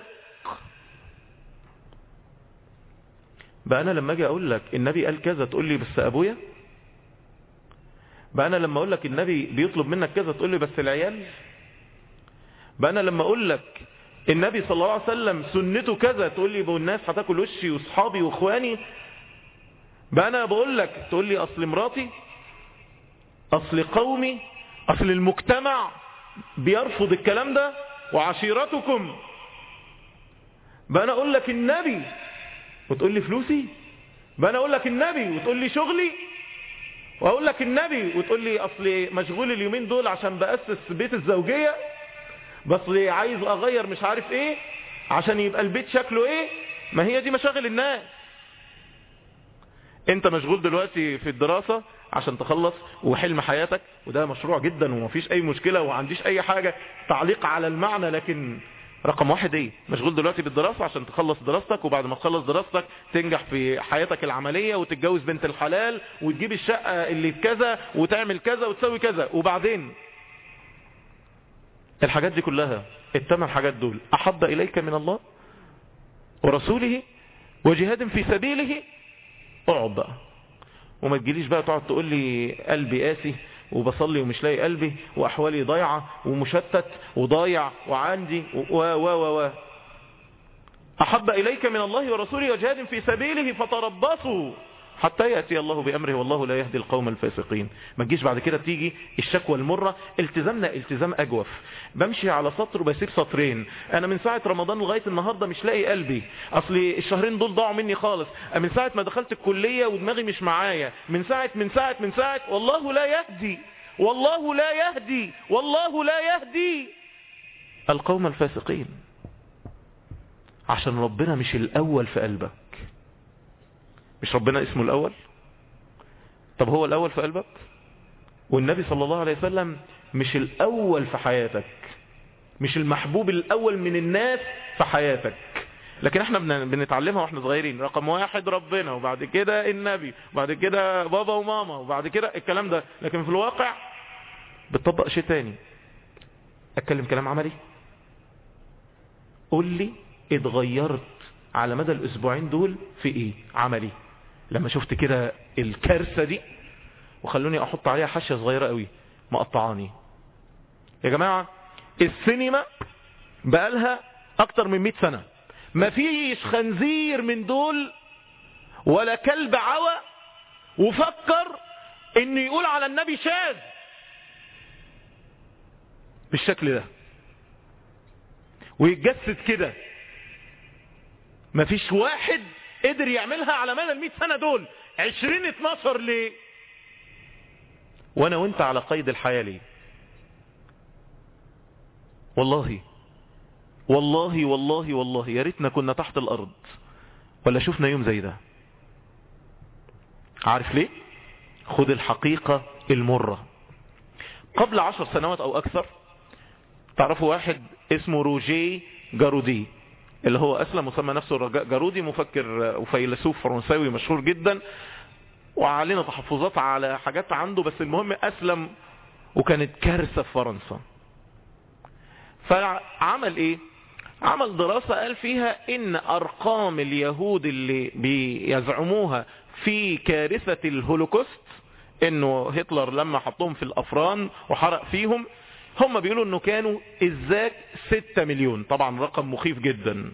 Speaker 3: بقى أنا لما أجي أقول لك النبي قال كذا تقول لي بس أبويا بقى أنا لما أقول لك النبي بيطلب منك كذا تقول لي بس العيال بقى أنا لما أقول لك النبي صلى الله عليه وسلم سنته كذا تقول لي الناس هتاكل وشي واصحابي واخواني بقى انا بقول لك تقول لي اصل مراتي اصل قومي اصل المجتمع بيرفض الكلام ده وعشيرتكم بقى انا اقول لك النبي وتقول لي فلوسي بقى انا اقول لك النبي وتقول لي شغلي واقول لك النبي وتقول لي اصل مشغول اليومين دول عشان باسس بيت الزوجيه بس عايز اغير مش عارف ايه عشان يبقى البيت شكله ايه ما هي دي مشاغل الناس انت مشغول دلوقتي في الدراسة عشان تخلص وحلم حياتك وده مشروع جدا ومفيش اي مشكلة وعنديش اي حاجة تعليق على المعنى لكن رقم واحد ايه مشغول دلوقتي بالدراسة عشان تخلص دراستك وبعد ما تخلص دراستك تنجح في حياتك العملية وتتجوز بنت الحلال وتجيب الشقة اللي كذا وتعمل كذا وتسوي كذا وبعدين الحاجات دي كلها الثمان حاجات دول أحب إليك من الله ورسوله وجهاد في سبيله اقعد بقى وما تجيليش بقى تقعد تقول لي قلبي قاسي وبصلي ومش لاقي قلبي واحوالي ضايعه ومشتت وضايع وعندي و و و و احب اليك من الله ورسوله وجهاد في سبيله فتربصوا حتى يأتي الله بأمره والله لا يهدي القوم الفاسقين ما تجيش بعد كده تيجي الشكوى المرة التزامنا التزام أجوف بمشي على سطر وبسيب سطرين أنا من ساعة رمضان لغاية النهاردة مش لاقي قلبي أصل الشهرين دول ضاعوا مني خالص من ساعة ما دخلت الكلية ودماغي مش معايا من ساعة من ساعة من ساعة والله لا يهدي والله لا يهدي والله لا يهدي القوم الفاسقين عشان ربنا مش الأول في قلبك مش ربنا اسمه الأول طب هو الأول في قلبك والنبي صلى الله عليه وسلم مش الأول في حياتك مش المحبوب الأول من الناس في حياتك لكن احنا بنتعلمها واحنا صغيرين رقم واحد ربنا وبعد كده النبي وبعد كده بابا وماما وبعد كده الكلام ده لكن في الواقع بتطبق شيء تاني اتكلم كلام عملي قول لي اتغيرت على مدى الاسبوعين دول في ايه عملي لما شفت كده الكارثة دي وخلوني احط عليها حاشية صغيرة قوي مقطعاني يا جماعة السينما بقالها اكتر من 100 سنة مفيش خنزير من دول ولا كلب عوى وفكر انه يقول على النبي شاذ بالشكل ده ويتجسد كده مفيش واحد قدر يعملها على مدى المئة سنة دول عشرين اتناشر ليه وانا وانت على قيد الحياة ليه والله والله والله والله يا ريتنا كنا تحت الارض ولا شفنا يوم زي ده عارف ليه خد الحقيقة المرة قبل عشر سنوات او اكثر تعرفوا واحد اسمه روجيه جارودي اللي هو اسلم وسمى نفسه رجاء جارودي مفكر وفيلسوف فرنساوي مشهور جدا وعلينا تحفظات على حاجات عنده بس المهم اسلم وكانت كارثة في فرنسا فعمل ايه عمل دراسة قال فيها ان ارقام اليهود اللي بيزعموها في كارثة الهولوكوست انه هتلر لما حطهم في الافران وحرق فيهم هم بيقولوا انه كانوا ازاك ستة مليون طبعا رقم مخيف جدا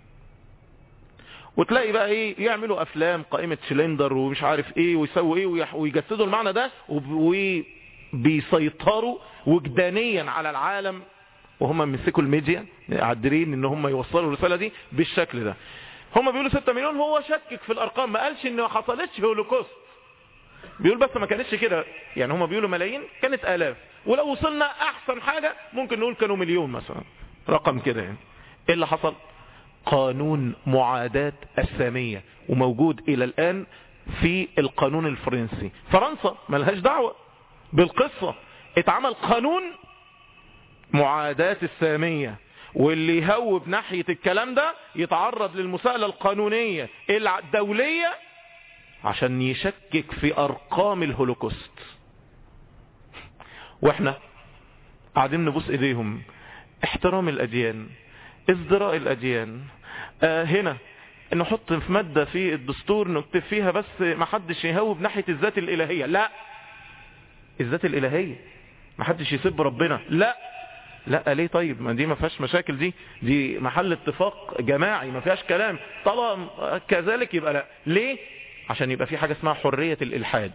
Speaker 3: وتلاقي بقى ايه يعملوا افلام قائمة شلندر ومش عارف ايه ويسووا ايه ويجسدوا المعنى ده وبيسيطروا وجدانيا على العالم وهم مسكوا الميديا قادرين ان هم يوصلوا الرسالة دي بالشكل ده هم بيقولوا 6 مليون هو شكك في الارقام ما قالش ان ما حصلتش هولوكوست بيقول بس ما كانتش كده يعني هم بيقولوا ملايين كانت الاف ولو وصلنا احسن حاجة ممكن نقول كانوا مليون مثلا رقم كده يعني ايه اللي حصل قانون معاداة السامية وموجود الى الان في القانون الفرنسي فرنسا ملهاش دعوة بالقصة اتعمل قانون معاداة السامية واللي يهوب ناحية الكلام ده يتعرض للمساءلة القانونية الدولية عشان يشكك في ارقام الهولوكوست واحنا قاعدين نبوس ايديهم احترام الاديان ازدراء الاديان آه هنا نحط في مادة في الدستور نكتب فيها بس ما حدش يهوب ناحية الذات الالهية لا الذات الالهية ما حدش يسب ربنا لا لا ليه طيب ما دي ما فيهاش مشاكل دي دي محل اتفاق جماعي ما فيهاش كلام طالما كذلك يبقى لا ليه عشان يبقى في حاجة اسمها حرية الالحاد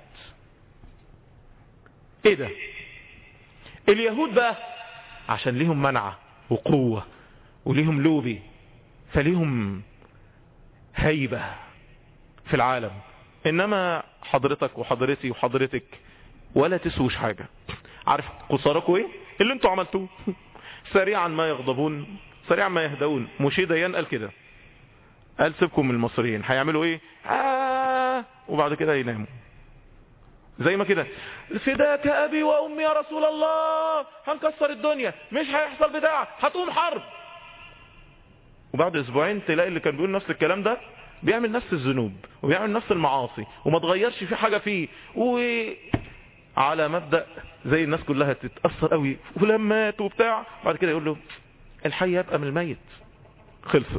Speaker 3: ايه ده اليهود بقى عشان ليهم منعة وقوة وليهم لوبي فليهم هيبة في العالم انما حضرتك وحضرتي وحضرتك ولا تسوش حاجة عارف قصاركوا ايه اللي انتوا عملتوه سريعا ما يغضبون سريعا ما يهدون مشي ديان قال كده قال سيبكم من المصريين هيعملوا ايه آه وبعد كده يناموا زي ما كده فداك ابي وامي يا رسول الله هنكسر الدنيا مش هيحصل بتاع هتقوم حرب وبعد اسبوعين تلاقي اللي كان بيقول نفس الكلام ده بيعمل نفس الذنوب وبيعمل نفس المعاصي وما تغيرش في حاجة فيه وعلى مبدأ زي الناس كلها تتأثر قوي فلان مات وبتاع بعد كده يقول له الحي يبقى من الميت خلصت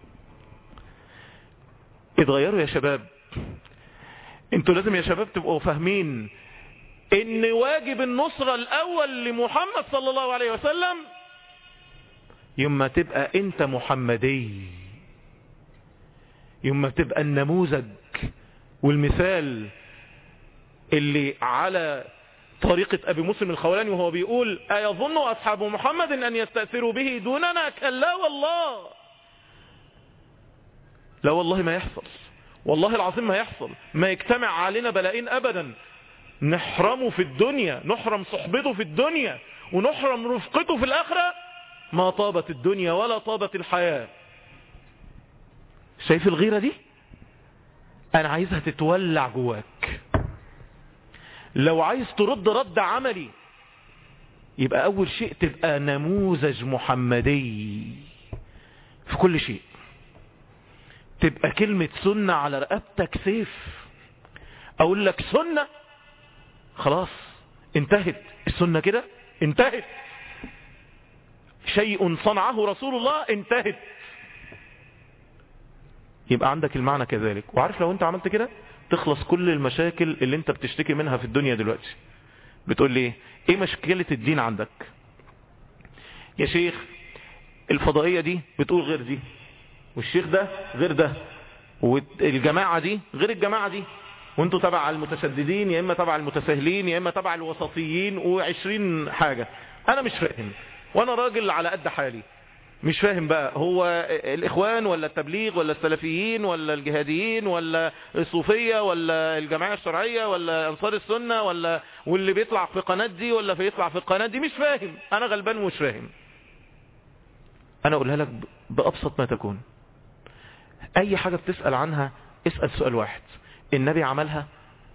Speaker 3: اتغيروا يا شباب انتوا لازم يا شباب تبقوا فاهمين ان واجب النصرة الاول لمحمد صلى الله عليه وسلم يوم ما تبقى انت محمدي يوم ما تبقى النموذج والمثال اللي على طريقة ابي مسلم الخولاني وهو بيقول ايظن اصحاب محمد ان يستأثروا به دوننا كلا والله لا والله ما يحصل والله العظيم ما يحصل ما يجتمع علينا بلاءين ابدا نحرمه في الدنيا نحرم صحبته في الدنيا ونحرم رفقته في الاخرة ما طابت الدنيا ولا طابت الحياة شايف الغيرة دي انا عايزها تتولع جواك لو عايز ترد رد عملي يبقى اول شيء تبقى نموذج محمدي في كل شيء تبقى كلمة سنة على رقبتك سيف اقول لك سنة خلاص انتهت السنة كده انتهت شيء صنعه رسول الله انتهت يبقى عندك المعنى كذلك وعارف لو انت عملت كده تخلص كل المشاكل اللي انت بتشتكي منها في الدنيا دلوقتي بتقول لي ايه مشكلة الدين عندك يا شيخ الفضائية دي بتقول غير دي والشيخ ده غير ده والجماعة دي غير الجماعة دي وانتوا تبع المتشددين يا اما تبع المتساهلين يا اما تبع الوسطيين وعشرين حاجة انا مش فاهم وانا راجل على قد حالي مش فاهم بقى هو الاخوان ولا التبليغ ولا السلفيين ولا الجهاديين ولا الصوفية ولا الجماعة الشرعية ولا انصار السنة ولا واللي بيطلع في قناة دي ولا بيطلع في القناة دي مش فاهم انا غلبان ومش فاهم انا اقولها لك بابسط ما تكون اي حاجة بتسأل عنها اسأل سؤال واحد النبي عملها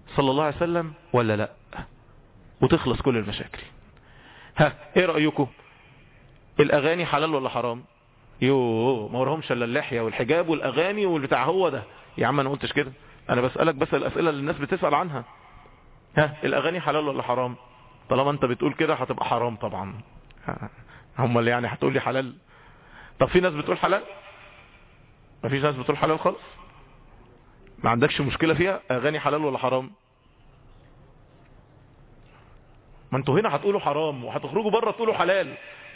Speaker 3: صلى الله عليه وسلم ولا لا وتخلص كل المشاكل ها ايه رأيكم الاغاني حلال ولا حرام يو ما ورهمش الا اللحية والحجاب والاغاني والبتاع هو ده يا عم انا قلتش كده انا بسألك بس الاسئلة اللي الناس بتسأل عنها ها الاغاني حلال ولا حرام طالما انت بتقول كده هتبقى حرام طبعا هم اللي يعني هتقول لي حلال طب في ناس بتقول حلال ما فيش ناس بتقول حلال خالص ما عندكش مشكلة فيها اغاني حلال ولا حرام ما انتوا هنا هتقولوا حرام وهتخرجوا بره تقولوا حلال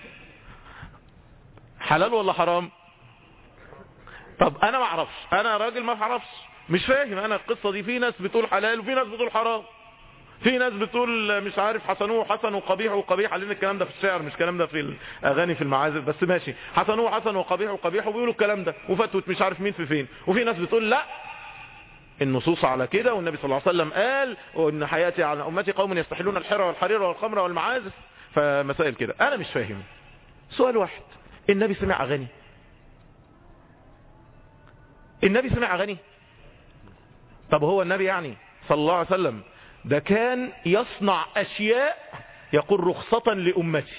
Speaker 3: حلال ولا حرام طب انا ما اعرفش انا راجل ما اعرفش مش فاهم انا القصة دي في ناس بتقول حلال وفي ناس بتقول حرام في ناس بتقول مش عارف حسنوه حسن وقبيح وقبيح علينا الكلام ده في الشعر مش الكلام ده في الاغاني في المعازف بس ماشي حسنوه حسن وقبيح وقبيح وبيقولوا الكلام ده وفتوت مش عارف مين في فين وفي ناس بتقول لا النصوص على كده والنبي صلى الله عليه وسلم قال وان حياتي على امتي قوم يستحلون الحرى والحرير والخمر والمعازف فمسائل كده انا مش فاهم سؤال واحد النبي سمع اغاني النبي سمع اغاني طب هو النبي يعني صلى الله عليه وسلم ده كان يصنع اشياء يقول رخصة لامتي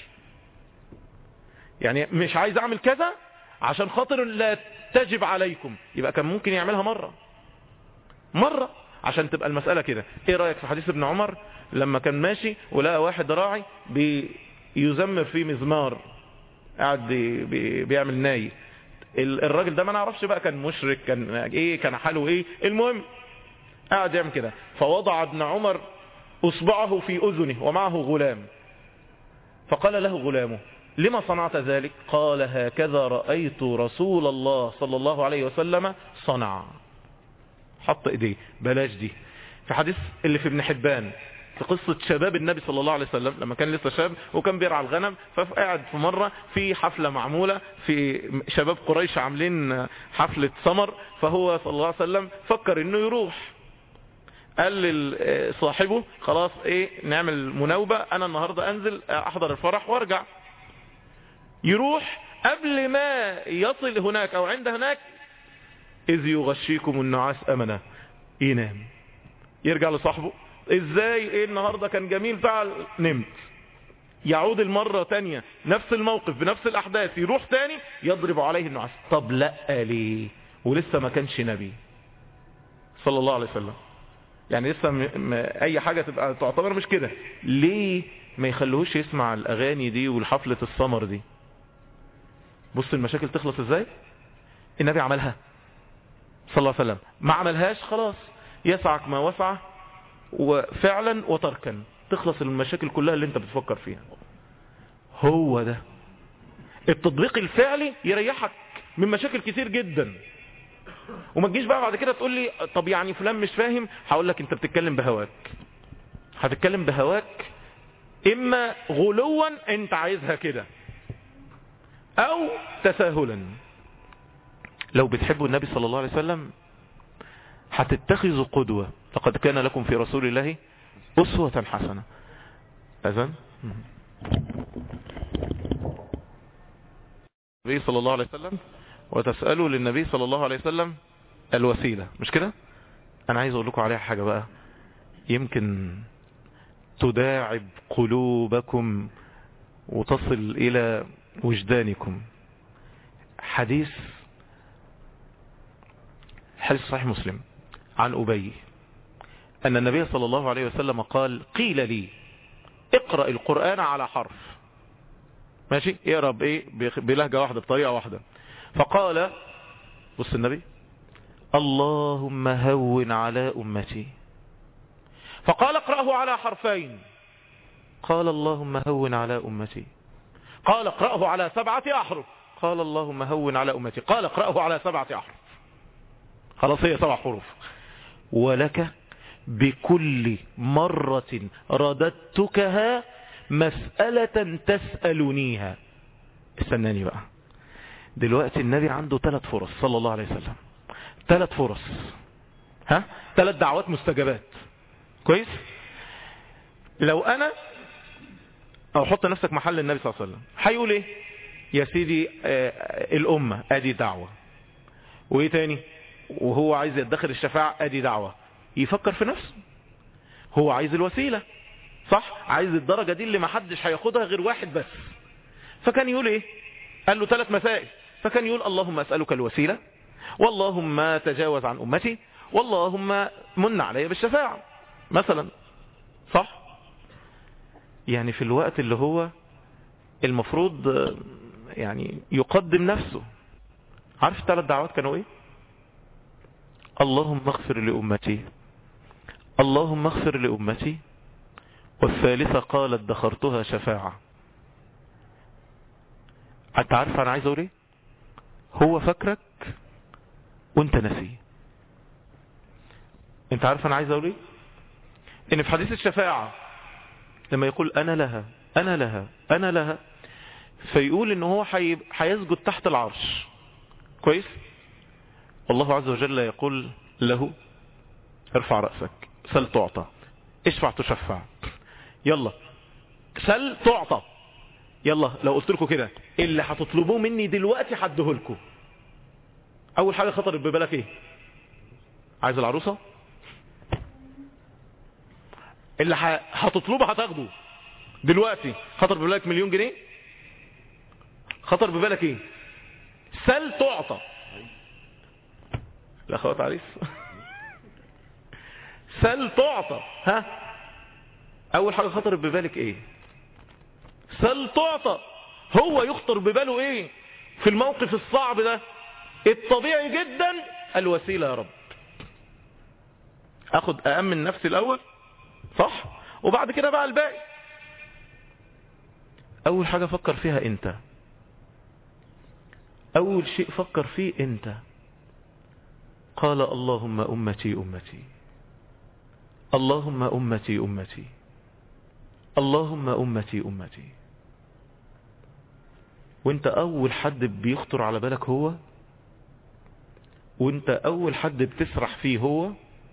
Speaker 3: يعني مش عايز اعمل كذا عشان خاطر لا تجب عليكم يبقى كان ممكن يعملها مرة مرة عشان تبقى المسألة كده ايه رأيك في حديث ابن عمر لما كان ماشي ولقى واحد راعي بيزمر في مزمار قاعد بي بي بيعمل ناي الراجل ده ما نعرفش بقى كان مشرك كان ايه كان حاله ايه المهم قاعد يعمل كده فوضع ابن عمر اصبعه في اذنه ومعه غلام فقال له غلامه لما صنعت ذلك قال هكذا رأيت رسول الله صلى الله عليه وسلم صنع حط ايديه بلاش دي في حديث اللي في ابن حبان في قصة شباب النبي صلى الله عليه وسلم لما كان لسه شاب وكان بيرعى الغنم فقعد في مرة في حفلة معمولة في شباب قريش عاملين حفلة سمر فهو صلى الله عليه وسلم فكر انه يروح قال لصاحبه خلاص ايه نعمل مناوبة انا النهاردة انزل احضر الفرح وارجع يروح قبل ما يصل هناك او عند هناك اذ يغشيكم النعاس امنا ينام يرجع لصاحبه ازاي ايه النهاردة كان جميل تعال نمت يعود المرة تانية نفس الموقف بنفس الاحداث يروح تاني يضرب عليه النعاس طب لا ليه ولسه ما كانش نبي صلى الله عليه وسلم يعني لسه م... م... اي حاجة تبقى تعتبر مش كده ليه ما يخلوهوش يسمع الاغاني دي والحفلة السمر دي بص المشاكل تخلص ازاي النبي عملها صلى الله عليه وسلم ما عملهاش خلاص يسعك ما وسعه وفعلا وتركا تخلص المشاكل كلها اللي انت بتفكر فيها هو ده التطبيق الفعلي يريحك من مشاكل كتير جدا وما تجيش بقى بعد كده تقول لي طب يعني فلان مش فاهم هقول لك انت بتتكلم بهواك هتتكلم بهواك اما غلوا انت عايزها كده او تساهلا لو بتحبوا النبي صلى الله عليه وسلم هتتخذوا قدوة لقد كان لكم في رسول الله أسوة حسنة أذن النبي صلى الله عليه وسلم وتسألوا للنبي صلى الله عليه وسلم الوسيلة مش كده أنا عايز أقول لكم عليها حاجة بقى يمكن تداعب قلوبكم وتصل إلى وجدانكم حديث حديث صحيح مسلم عن أبي أن النبي صلى الله عليه وسلم قال قيل لي اقرأ القرآن على حرف ماشي اقرأ بإيه بلهجة واحدة بطريقة واحدة فقال بص النبي اللهم هون على أمتي فقال اقرأه على حرفين قال اللهم هون على أمتي قال اقرأه على سبعة أحرف قال اللهم هون على أمتي قال اقرأه على سبعة أحرف خلاص هي سبع حروف ولك بكل مرة رددتكها مسألة تسألنيها استناني بقى دلوقتي النبي عنده ثلاث فرص صلى الله عليه وسلم ثلاث فرص ها ثلاث دعوات مستجابات كويس لو انا او حط نفسك محل النبي صلى الله عليه وسلم هيقول ايه يا سيدي آه الامة ادي دعوة وايه تاني وهو عايز يدخل الشفاعة ادي دعوة يفكر في نفسه هو عايز الوسيلة صح عايز الدرجة دي اللي ما حدش هياخدها غير واحد بس فكان يقول ايه قال له ثلاث مسائل فكان يقول اللهم اسألك الوسيلة واللهم تجاوز عن امتي واللهم من علي بالشفاعة مثلا صح يعني في الوقت اللي هو المفروض يعني يقدم نفسه عارف الثلاث دعوات كانوا ايه اللهم اغفر لأمتي اللهم اغفر لأمتي والثالثة قالت دخرتها شفاعة انت عارف انا عايز اقول ايه هو فاكرك وانت نسيه انت عارف انا عايز اقول ايه ان في حديث الشفاعة لما يقول انا لها انا لها انا لها فيقول ان هو هيسجد تحت العرش كويس الله عز وجل يقول له ارفع رأسك سل تعطى اشفع تشفع يلا سل تعطى يلا لو قلت لكم كده اللي هتطلبوه مني دلوقتي هديه لكم اول حاجه خطرت ببالك ايه عايز العروسه اللي هتطلبه هتاخده دلوقتي خطر ببالك مليون جنيه خطر ببالك ايه سل تعطى لا خوات عريس سل تعطى ها اول حاجة خطر ببالك ايه سل تعطى هو يخطر بباله ايه في الموقف الصعب ده الطبيعي جدا الوسيلة يا رب اخد اامن نفسي الاول صح وبعد كده بقى الباقي اول حاجة فكر فيها انت اول شيء فكر فيه انت قال اللهم امتي امتي اللهم امتي امتي اللهم امتي امتي وانت اول حد بيخطر على بالك هو وانت اول حد بتسرح فيه هو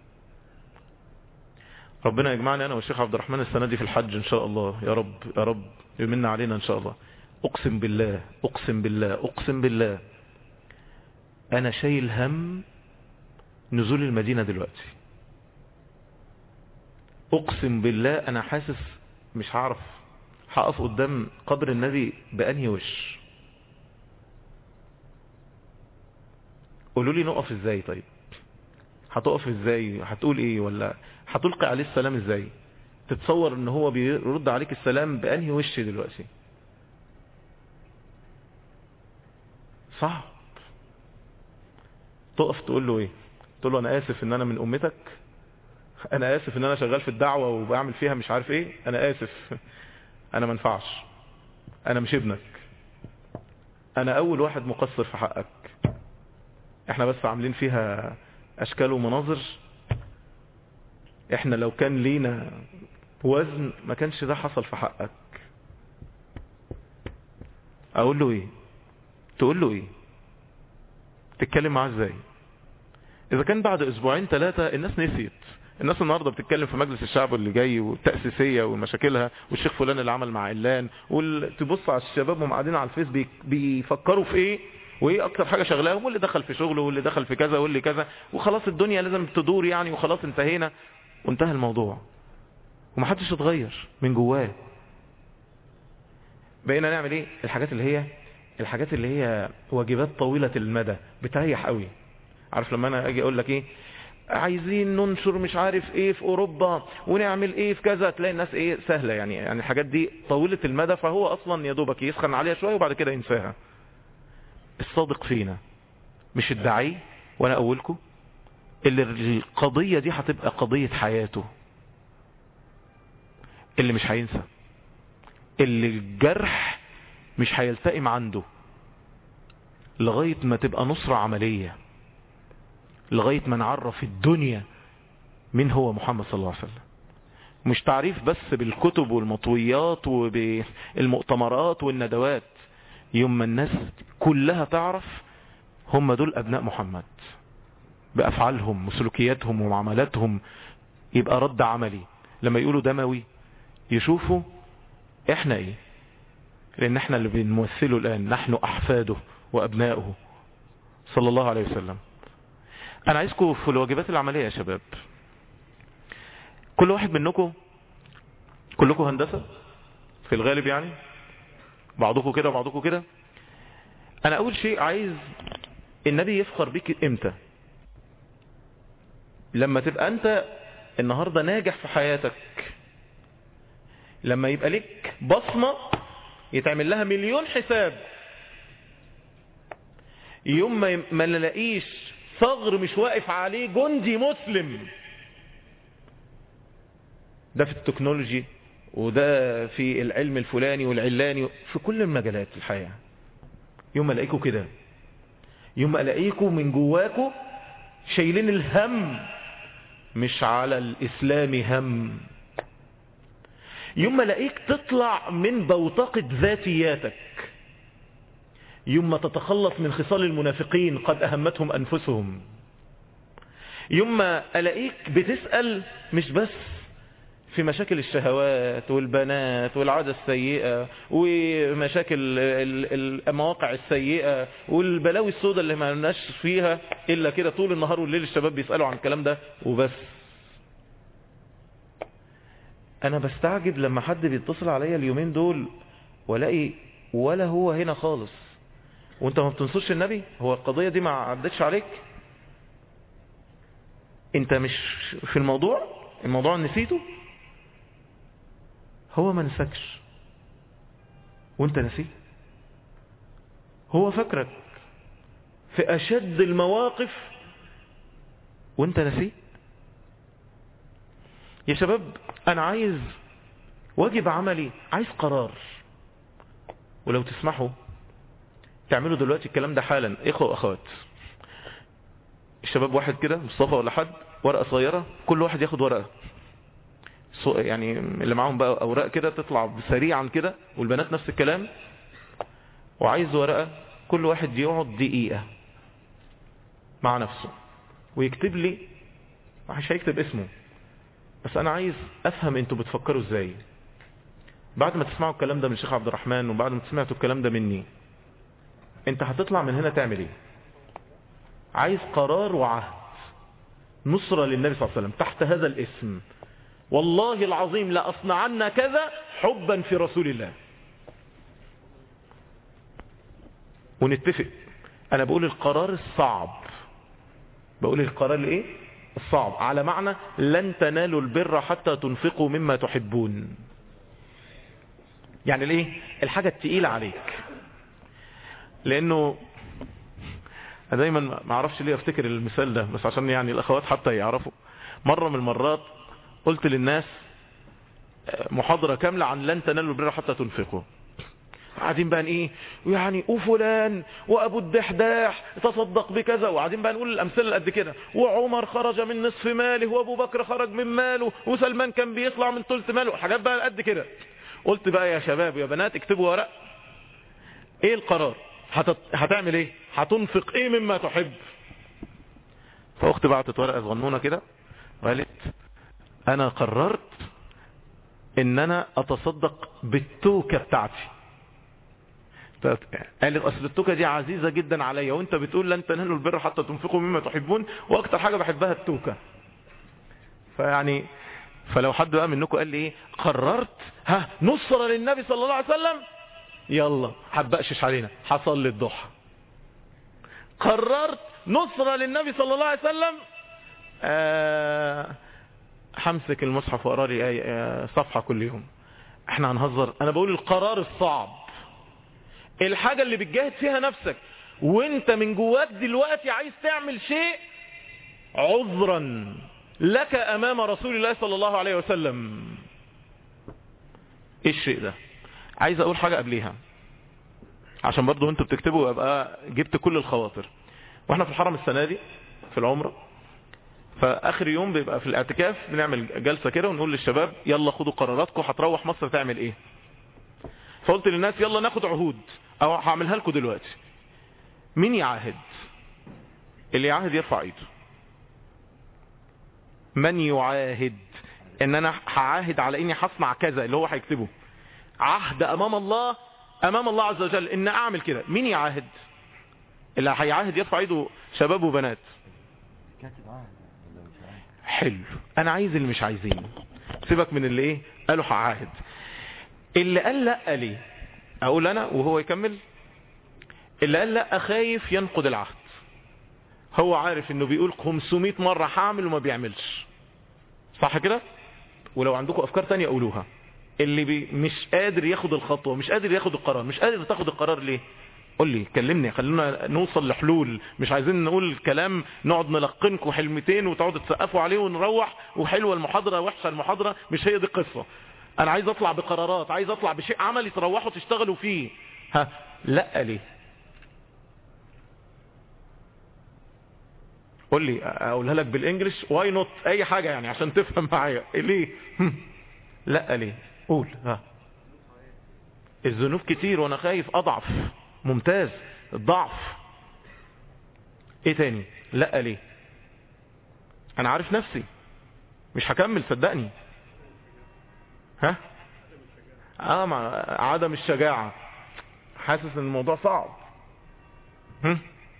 Speaker 3: ربنا يجمعني انا والشيخ عبد الرحمن السنة دي في الحج ان شاء الله يا رب يا رب يمن علينا ان شاء الله اقسم بالله اقسم بالله اقسم بالله انا شايل هم نزول المدينة دلوقتي اقسم بالله انا حاسس مش هعرف هقف قدام قبر النبي بانهي وش قولوا لي نقف ازاي طيب هتقف ازاي هتقول ايه ولا هتلقي عليه السلام ازاي تتصور ان هو بيرد عليك السلام بانهي وش دلوقتي صعب تقف تقول له ايه تقول له انا اسف ان انا من امتك انا اسف ان انا شغال في الدعوة وبعمل فيها مش عارف ايه انا اسف انا منفعش انا مش ابنك انا اول واحد مقصر في حقك احنا بس عاملين فيها اشكال ومناظر احنا لو كان لينا وزن ما كانش ده حصل في حقك اقول له ايه تقول له ايه تتكلم معاه ازاي اذا كان بعد اسبوعين ثلاثة الناس نسيت الناس النهاردة بتتكلم في مجلس الشعب اللي جاي والتأسيسية ومشاكلها والشيخ فلان اللي عمل مع علان وتبص على الشباب وهم قاعدين على الفيس بيفكروا في ايه وايه اكتر حاجة شغلاهم واللي دخل في شغله واللي دخل في كذا واللي كذا وخلاص الدنيا لازم تدور يعني وخلاص انتهينا وانتهى الموضوع ومحدش اتغير من جواه بقينا نعمل ايه الحاجات اللي هي الحاجات اللي هي واجبات طويلة المدى بتريح قوي عارف لما انا اجي اقول لك ايه عايزين ننشر مش عارف ايه في اوروبا ونعمل ايه في كذا تلاقي الناس ايه سهلة يعني يعني الحاجات دي طويلة المدى فهو اصلا يا دوبك يسخن عليها شوية وبعد كده ينساها الصادق فينا مش الدعي وانا اقولكم اللي القضية دي هتبقى قضية حياته اللي مش هينسى اللي الجرح مش هيلتئم عنده لغاية ما تبقى نصرة عملية لغاية ما نعرف الدنيا من هو محمد صلى الله عليه وسلم مش تعريف بس بالكتب والمطويات وبالمؤتمرات والندوات يوم ما الناس كلها تعرف هم دول أبناء محمد بأفعالهم وسلوكياتهم ومعاملاتهم يبقى رد عملي لما يقولوا دموي يشوفوا احنا ايه لان احنا اللي بنمثله الان نحن احفاده وابناؤه صلى الله عليه وسلم انا عايزكم في الواجبات العملية يا شباب كل واحد منكم كلكم هندسة في الغالب يعني بعضكم كده وبعضكم كده انا اول شيء عايز النبي يفخر بيك امتى لما تبقى انت النهاردة ناجح في حياتك لما يبقى لك بصمة يتعمل لها مليون حساب يوم ما ما نلاقيش ثغر مش واقف عليه جندي مسلم ده في التكنولوجي وده في العلم الفلاني والعلاني في كل المجالات الحياة يوم ما الاقيكم كده يوم ما الاقيكم من جواكم شايلين الهم مش على الاسلام هم يوم ما الاقيك تطلع من بوتقة ذاتياتك يوم ما تتخلص من خصال المنافقين قد أهمتهم أنفسهم يوم ما ألاقيك بتسأل مش بس في مشاكل الشهوات والبنات والعادة السيئة ومشاكل المواقع السيئة والبلاوي السوداء اللي ما لناش فيها إلا كده طول النهار والليل الشباب بيسألوا عن الكلام ده وبس أنا بستعجب لما حد بيتصل عليا اليومين دول والاقي ولا هو هنا خالص وانت ما بتنصرش النبي هو القضية دي ما عدتش عليك انت مش في الموضوع الموضوع نسيته هو ما نسكش وانت نسيه هو فكرك في اشد المواقف وانت نسيه يا شباب انا عايز واجب عملي عايز قرار ولو تسمحوا تعملوا دلوقتي الكلام ده حالا اخوة واخوات الشباب واحد كده مصطفى ولا حد ورقة صغيرة كل واحد ياخد ورقة يعني اللي معاهم بقى اوراق كده تطلع سريعا كده والبنات نفس الكلام وعايز ورقة كل واحد يقعد دقيقة مع نفسه ويكتب لي مش هيكتب اسمه بس انا عايز افهم انتوا بتفكروا ازاي بعد ما تسمعوا الكلام ده من الشيخ عبد الرحمن وبعد ما سمعتوا الكلام ده مني انت هتطلع من هنا تعمل ايه عايز قرار وعهد نصرة للنبي صلى الله عليه وسلم تحت هذا الاسم والله العظيم لأصنعن كذا حبا في رسول الله ونتفق انا بقول القرار الصعب بقول القرار الايه الصعب على معنى لن تنالوا البر حتى تنفقوا مما تحبون يعني الايه الحاجة التقيلة عليك لانه انا دايما ما اعرفش ليه افتكر المثال ده بس عشان يعني الاخوات حتى يعرفوا مرة من المرات قلت للناس محاضرة كاملة عن لن تنالوا البر حتى تنفقوا قاعدين بقى ايه يعني وفلان وابو الدحداح تصدق بكذا وقاعدين بقى نقول الامثله قد كده وعمر خرج من نصف ماله وابو بكر خرج من ماله وسلمان كان بيطلع من ثلث ماله حاجات بقى قد كده قلت بقى يا شباب يا بنات اكتبوا ورق ايه القرار هتت... هتعمل ايه هتنفق ايه مما تحب فاختي بعتت ورقه صغنونه كده وقالت انا قررت ان انا اتصدق بالتوكه بتاعتي قال لي اصل التوكه دي عزيزه جدا عليا وانت بتقول لن تنالوا البر حتى تنفقوا مما تحبون واكتر حاجه بحبها التوكه فيعني فلو حد بقى منكم قال لي ايه قررت ها نصره للنبي صلى الله عليه وسلم يلا هتبقشش علينا حصل لي الضحى قررت نصره للنبي صلى الله عليه وسلم آه همسك المصحف واقرا لي آه صفحه كل يوم احنا هنهزر انا بقول القرار الصعب الحاجة اللي بتجاهد فيها نفسك وانت من جواك دلوقتي عايز تعمل شيء عذرا لك امام رسول الله صلى الله عليه وسلم ايه الشيء ده عايز اقول حاجة قبليها عشان برضو انتوا بتكتبوا ابقى جبت كل الخواطر واحنا في الحرم السنة دي في العمرة فاخر يوم بيبقى في الاعتكاف بنعمل جلسة كده ونقول للشباب يلا خدوا قراراتكم هتروح مصر تعمل ايه فقلت للناس يلا ناخد عهود او هعملها لكم دلوقتي مين يعاهد اللي يعاهد يرفع ايده من يعاهد ان انا هعاهد على اني هصنع كذا اللي هو هيكتبه عهد امام الله امام الله عز وجل ان اعمل كده مين يعاهد اللي هيعاهد يرفع ايده شباب وبنات حلو انا عايز اللي مش عايزينه سيبك من اللي ايه قالوا هعاهد اللي قال لا ليه اقول انا وهو يكمل اللي قال لا خايف ينقض العهد هو عارف انه بيقول 500 مرة هعمل وما بيعملش صح كده ولو عندكم افكار تانية قولوها اللي بي مش قادر ياخد الخطوة مش قادر ياخد القرار مش قادر تاخد القرار ليه قول لي كلمني خلينا نوصل لحلول مش عايزين نقول كلام نقعد نلقنكم حلمتين وتقعدوا تسقفوا عليه ونروح وحلوه المحاضرة وحشة المحاضرة مش هي دي القصة انا عايز اطلع بقرارات عايز اطلع بشيء عملي تروحوا تشتغلوا فيه ها لا ليه قول لي اقولها لك بالانجلش واي نوت اي حاجة يعني عشان تفهم معايا ليه لا ليه قول ها الذنوب كتير وانا خايف اضعف ممتاز الضعف ايه تاني لا ليه انا عارف نفسي مش هكمل صدقني ها اه مع عدم الشجاعة حاسس ان الموضوع صعب هم؟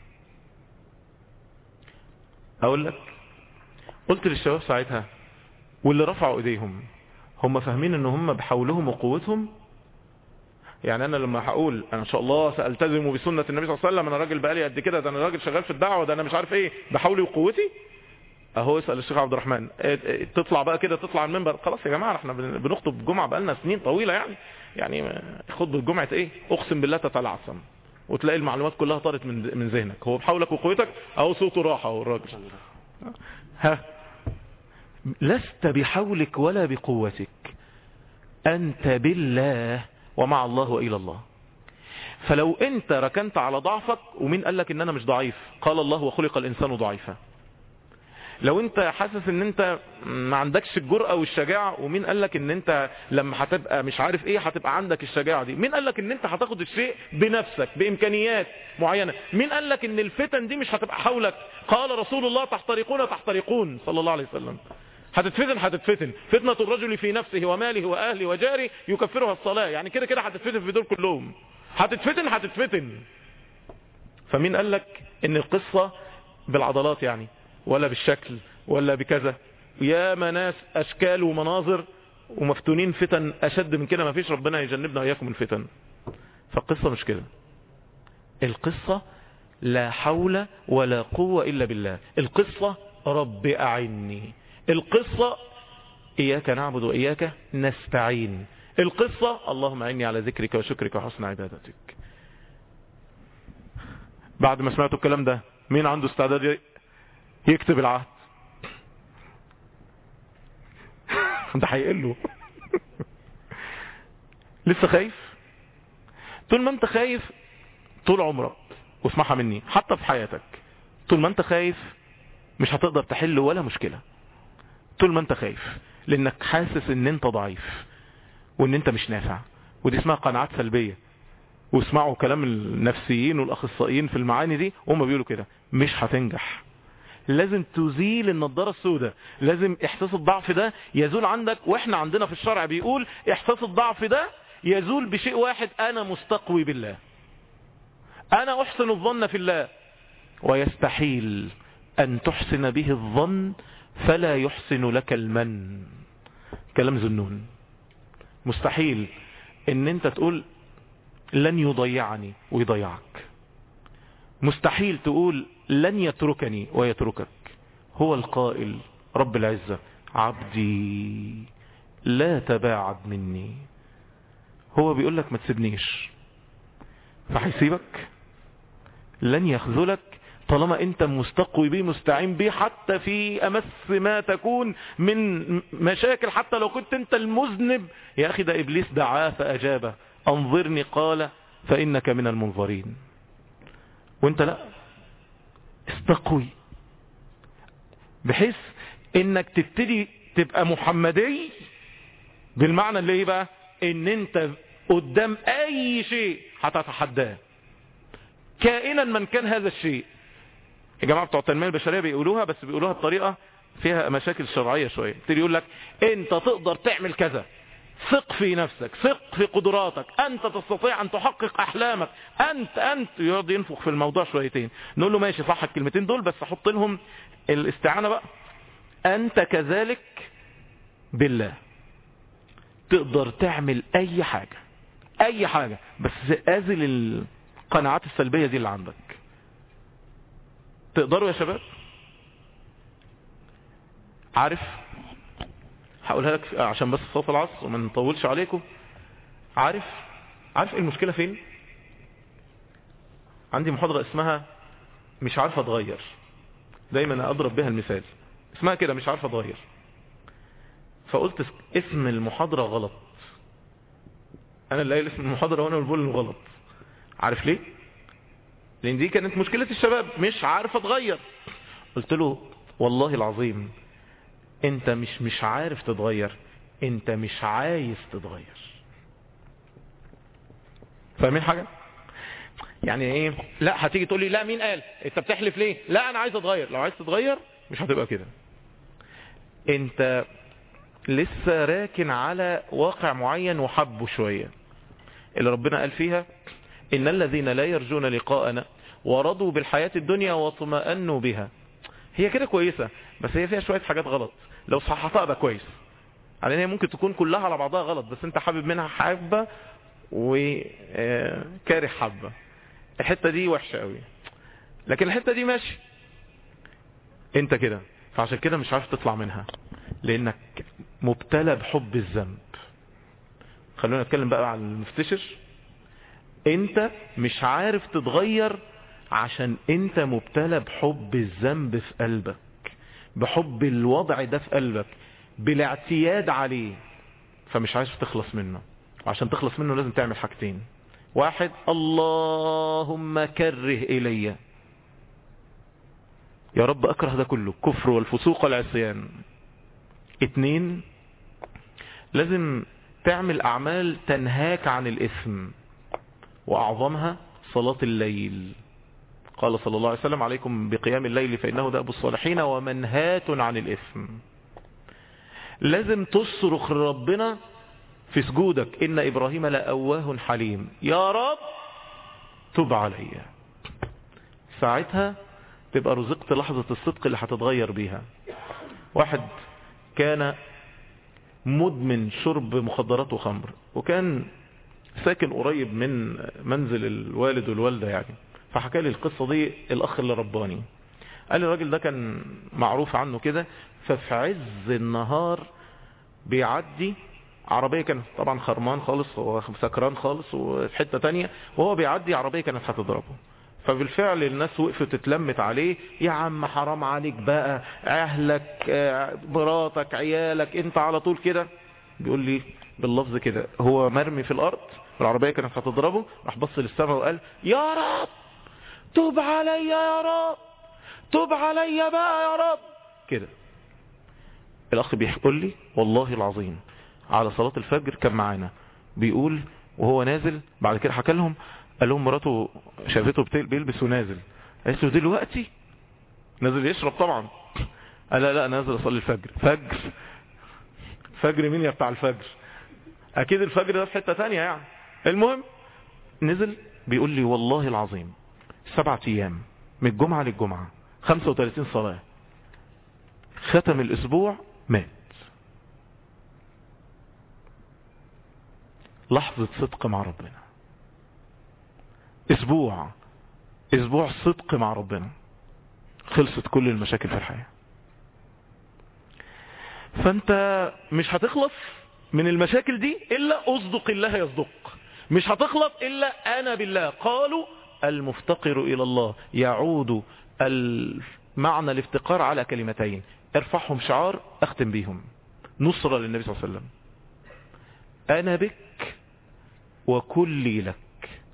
Speaker 3: اقول لك قلت للشباب ساعتها واللي رفعوا ايديهم هم فاهمين ان هم بحولهم وقوتهم يعني انا لما هقول انا ان شاء الله سالتزم بسنه النبي صلى الله عليه وسلم انا راجل بقالي قد كده ده انا راجل شغال في الدعوه ده انا مش عارف ايه بحولي وقوتي اهو اسال الشيخ عبد الرحمن تطلع بقى كده تطلع على المنبر خلاص يا جماعه احنا بنخطب الجمعه بقالنا سنين طويله يعني يعني خطبه جمعه ايه اقسم بالله تتلعثم وتلاقي المعلومات كلها طارت من من ذهنك هو بحولك وقوتك اهو صوته راح اهو الراجل ها لست بحولك ولا بقوتك انت بالله ومع الله والى الله فلو انت ركنت على ضعفك ومين قال لك ان انا مش ضعيف قال الله وخلق الانسان ضعيفا لو انت حاسس ان انت ما عندكش الجرأة والشجاعة ومين قال لك ان انت لما هتبقى مش عارف ايه هتبقى عندك الشجاعة دي مين قال لك ان انت هتاخد الشيء بنفسك بامكانيات معينة مين قال لك ان الفتن دي مش هتبقى حولك قال رسول الله تحترقون تحترقون صلى الله عليه وسلم هتتفتن هتتفتن فتنة الرجل في نفسه وماله واهله وجاره يكفرها الصلاة يعني كده كده هتتفتن في دول كلهم هتتفتن هتتفتن فمين قال لك ان القصة بالعضلات يعني ولا بالشكل ولا بكذا يا ناس اشكال ومناظر ومفتونين فتن اشد من كده ما فيش ربنا يجنبنا واياكم الفتن فالقصة مش كده القصة لا حول ولا قوة الا بالله القصة رب اعني القصة اياك نعبد واياك نستعين القصة اللهم اعني على ذكرك وشكرك وحسن عبادتك بعد ما سمعتوا الكلام ده مين عنده استعداد يكتب العهد ده هيقل له لسه خايف طول ما انت خايف طول عمرك واسمعها مني حتى في حياتك طول ما انت خايف مش هتقدر تحل ولا مشكلة طول ما انت خايف لانك حاسس ان انت ضعيف وان انت مش نافع ودي اسمها قناعات سلبية واسمعوا كلام النفسيين والاخصائيين في المعاني دي وهم بيقولوا كده مش هتنجح لازم تزيل النضارة السوداء لازم احساس الضعف ده يزول عندك واحنا عندنا في الشرع بيقول احساس الضعف ده يزول بشيء واحد انا مستقوي بالله انا احسن الظن في الله ويستحيل ان تحسن به الظن فلا يحسن لك المن كلام ذنون مستحيل ان انت تقول لن يضيعني ويضيعك مستحيل تقول لن يتركني ويتركك هو القائل رب العزة عبدي لا تباعد مني هو بيقول لك ما تسيبنيش فهيسيبك لن يخذلك طالما انت مستقوي بيه مستعين بيه حتى في امس ما تكون من مشاكل حتى لو كنت انت المذنب يا اخي ده ابليس دعاه فاجابه انظرني قال فانك من المنظرين وانت لا استقوي بحيث انك تبتدي تبقى محمدي بالمعنى اللي ايه بقى ان انت قدام اي شيء هتتحداه كائنا من كان هذا الشيء يا جماعة بتوع التنمية البشرية بيقولوها بس بيقولوها بطريقة فيها مشاكل شرعية شوية يبتدي يقول لك انت تقدر تعمل كذا ثق في نفسك ثق في قدراتك انت تستطيع ان تحقق احلامك انت انت يقعد ينفخ في الموضوع شويتين نقول له ماشي صح الكلمتين دول بس احط لهم الاستعانة بقى انت كذلك بالله تقدر تعمل اي حاجة اي حاجة بس ازل القناعات السلبية دي اللي عندك تقدروا يا شباب عارف هقولها لك عشان بس صوت العصر وما نطولش عليكم عارف عارف ايه المشكلة فين عندي محاضرة اسمها مش عارف اتغير دايما اضرب بها المثال اسمها كده مش عارف اتغير فقلت اسم المحاضرة غلط انا اللي قايل اسم المحاضرة وانا اللي بقول إنه غلط عارف ليه لان دي كانت مشكلة الشباب مش عارف اتغير قلت له والله العظيم انت مش مش عارف تتغير انت مش عايز تتغير فاهمين حاجة يعني ايه لا هتيجي تقول لي لا مين قال انت بتحلف ليه لا انا عايز اتغير لو عايز تتغير مش هتبقى كده انت لسه راكن على واقع معين وحبه شوية اللي ربنا قال فيها ان الذين لا يرجون لقاءنا ورضوا بالحياة الدنيا واطمأنوا بها هي كده كويسة بس هي فيها شوية حاجات غلط لو صححتها بقى كويس على هي ممكن تكون كلها على بعضها غلط بس انت حابب منها حبة وكاره حبة الحتة دي وحشة قوي لكن الحتة دي ماشي انت كده فعشان كده مش عارف تطلع منها لانك مبتلى بحب الذنب خلونا نتكلم بقى عن المفتشر انت مش عارف تتغير عشان انت مبتلى بحب الذنب في قلبك بحب الوضع ده في قلبك بالاعتياد عليه فمش عايز تخلص منه عشان تخلص منه لازم تعمل حاجتين واحد اللهم كره الي يا رب اكره ده كله كفر والفسوق والعصيان اتنين لازم تعمل اعمال تنهاك عن الاثم واعظمها صلاة الليل قال صلى الله عليه وسلم عليكم بقيام الليل فإنه دأب الصالحين ومنهات عن الإثم لازم تصرخ ربنا في سجودك إن إبراهيم لأواه حليم يا رب تب علي ساعتها تبقى رزقت لحظة الصدق اللي هتتغير بيها واحد كان مدمن شرب مخدرات وخمر وكان ساكن قريب من منزل الوالد والوالدة يعني فحكى لي القصة دي الأخ اللي رباني قال لي الراجل ده كان معروف عنه كده ففي عز النهار بيعدي عربية كانت طبعا خرمان خالص وسكران خالص وفي حتة تانية وهو بيعدي عربية كانت هتضربه فبالفعل الناس وقفت اتلمت عليه يا عم حرام عليك بقى اهلك مراتك عيالك انت على طول كده بيقول لي باللفظ كده هو مرمي في الارض والعربية كانت هتضربه راح بص للسماء وقال يا رب توب علي يا رب توب علي بقى يا رب كده الاخ بيقول لي والله العظيم على صلاة الفجر كان معانا بيقول وهو نازل بعد كده حكى لهم قال لهم مراته شافته بيلبس ونازل قالت له دلوقتي نازل يشرب طبعا قال لا لا نازل اصلي الفجر فجر فجر مين يا بتاع الفجر اكيد الفجر ده في حتة تانية يعني المهم نزل بيقول لي والله العظيم سبعة ايام من الجمعة للجمعة 35 صلاة ختم الاسبوع مات لحظة صدق مع ربنا اسبوع اسبوع صدق مع ربنا خلصت كل المشاكل في الحياة فانت مش هتخلص من المشاكل دي الا اصدق الله يصدق مش هتخلص الا انا بالله قالوا المفتقر الى الله يعود معنى الافتقار على كلمتين ارفعهم شعار اختم بيهم نصرة للنبي صلى الله عليه وسلم انا بك وكلي لك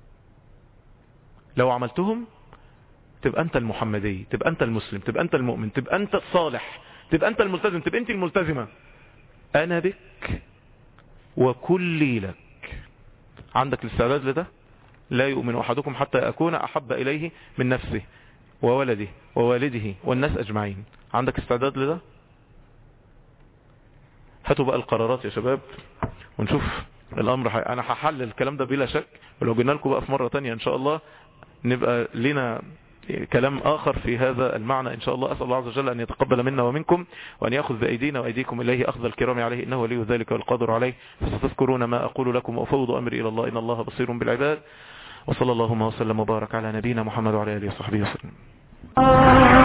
Speaker 3: لو عملتهم تبقى انت المحمدي تبقى انت المسلم تبقى انت المؤمن تبقى انت الصالح تبقى انت الملتزم تبقى انت الملتزمة انا بك وكلي لك عندك الاستعداد لده لا يؤمن احدكم حتى اكون احب اليه من نفسه وولده ووالده والناس اجمعين عندك استعداد لده هاتوا بقى القرارات يا شباب ونشوف الامر حي... انا هحلل الكلام ده بلا شك ولو جينا لكم بقى في مرة تانية ان شاء الله نبقى لنا كلام آخر في هذا المعنى إن شاء الله أسأل الله عز وجل أن يتقبل منا ومنكم وأن يأخذ بأيدينا وأيديكم إليه أخذ الكرام عليه إنه ولي ذلك والقادر عليه فستذكرون ما أقول لكم وأفوض أمري إلى الله إن الله بصير بالعباد وصلى اللهم وسلم وبارك على نبينا محمد وعلى آله وصحبه وسلم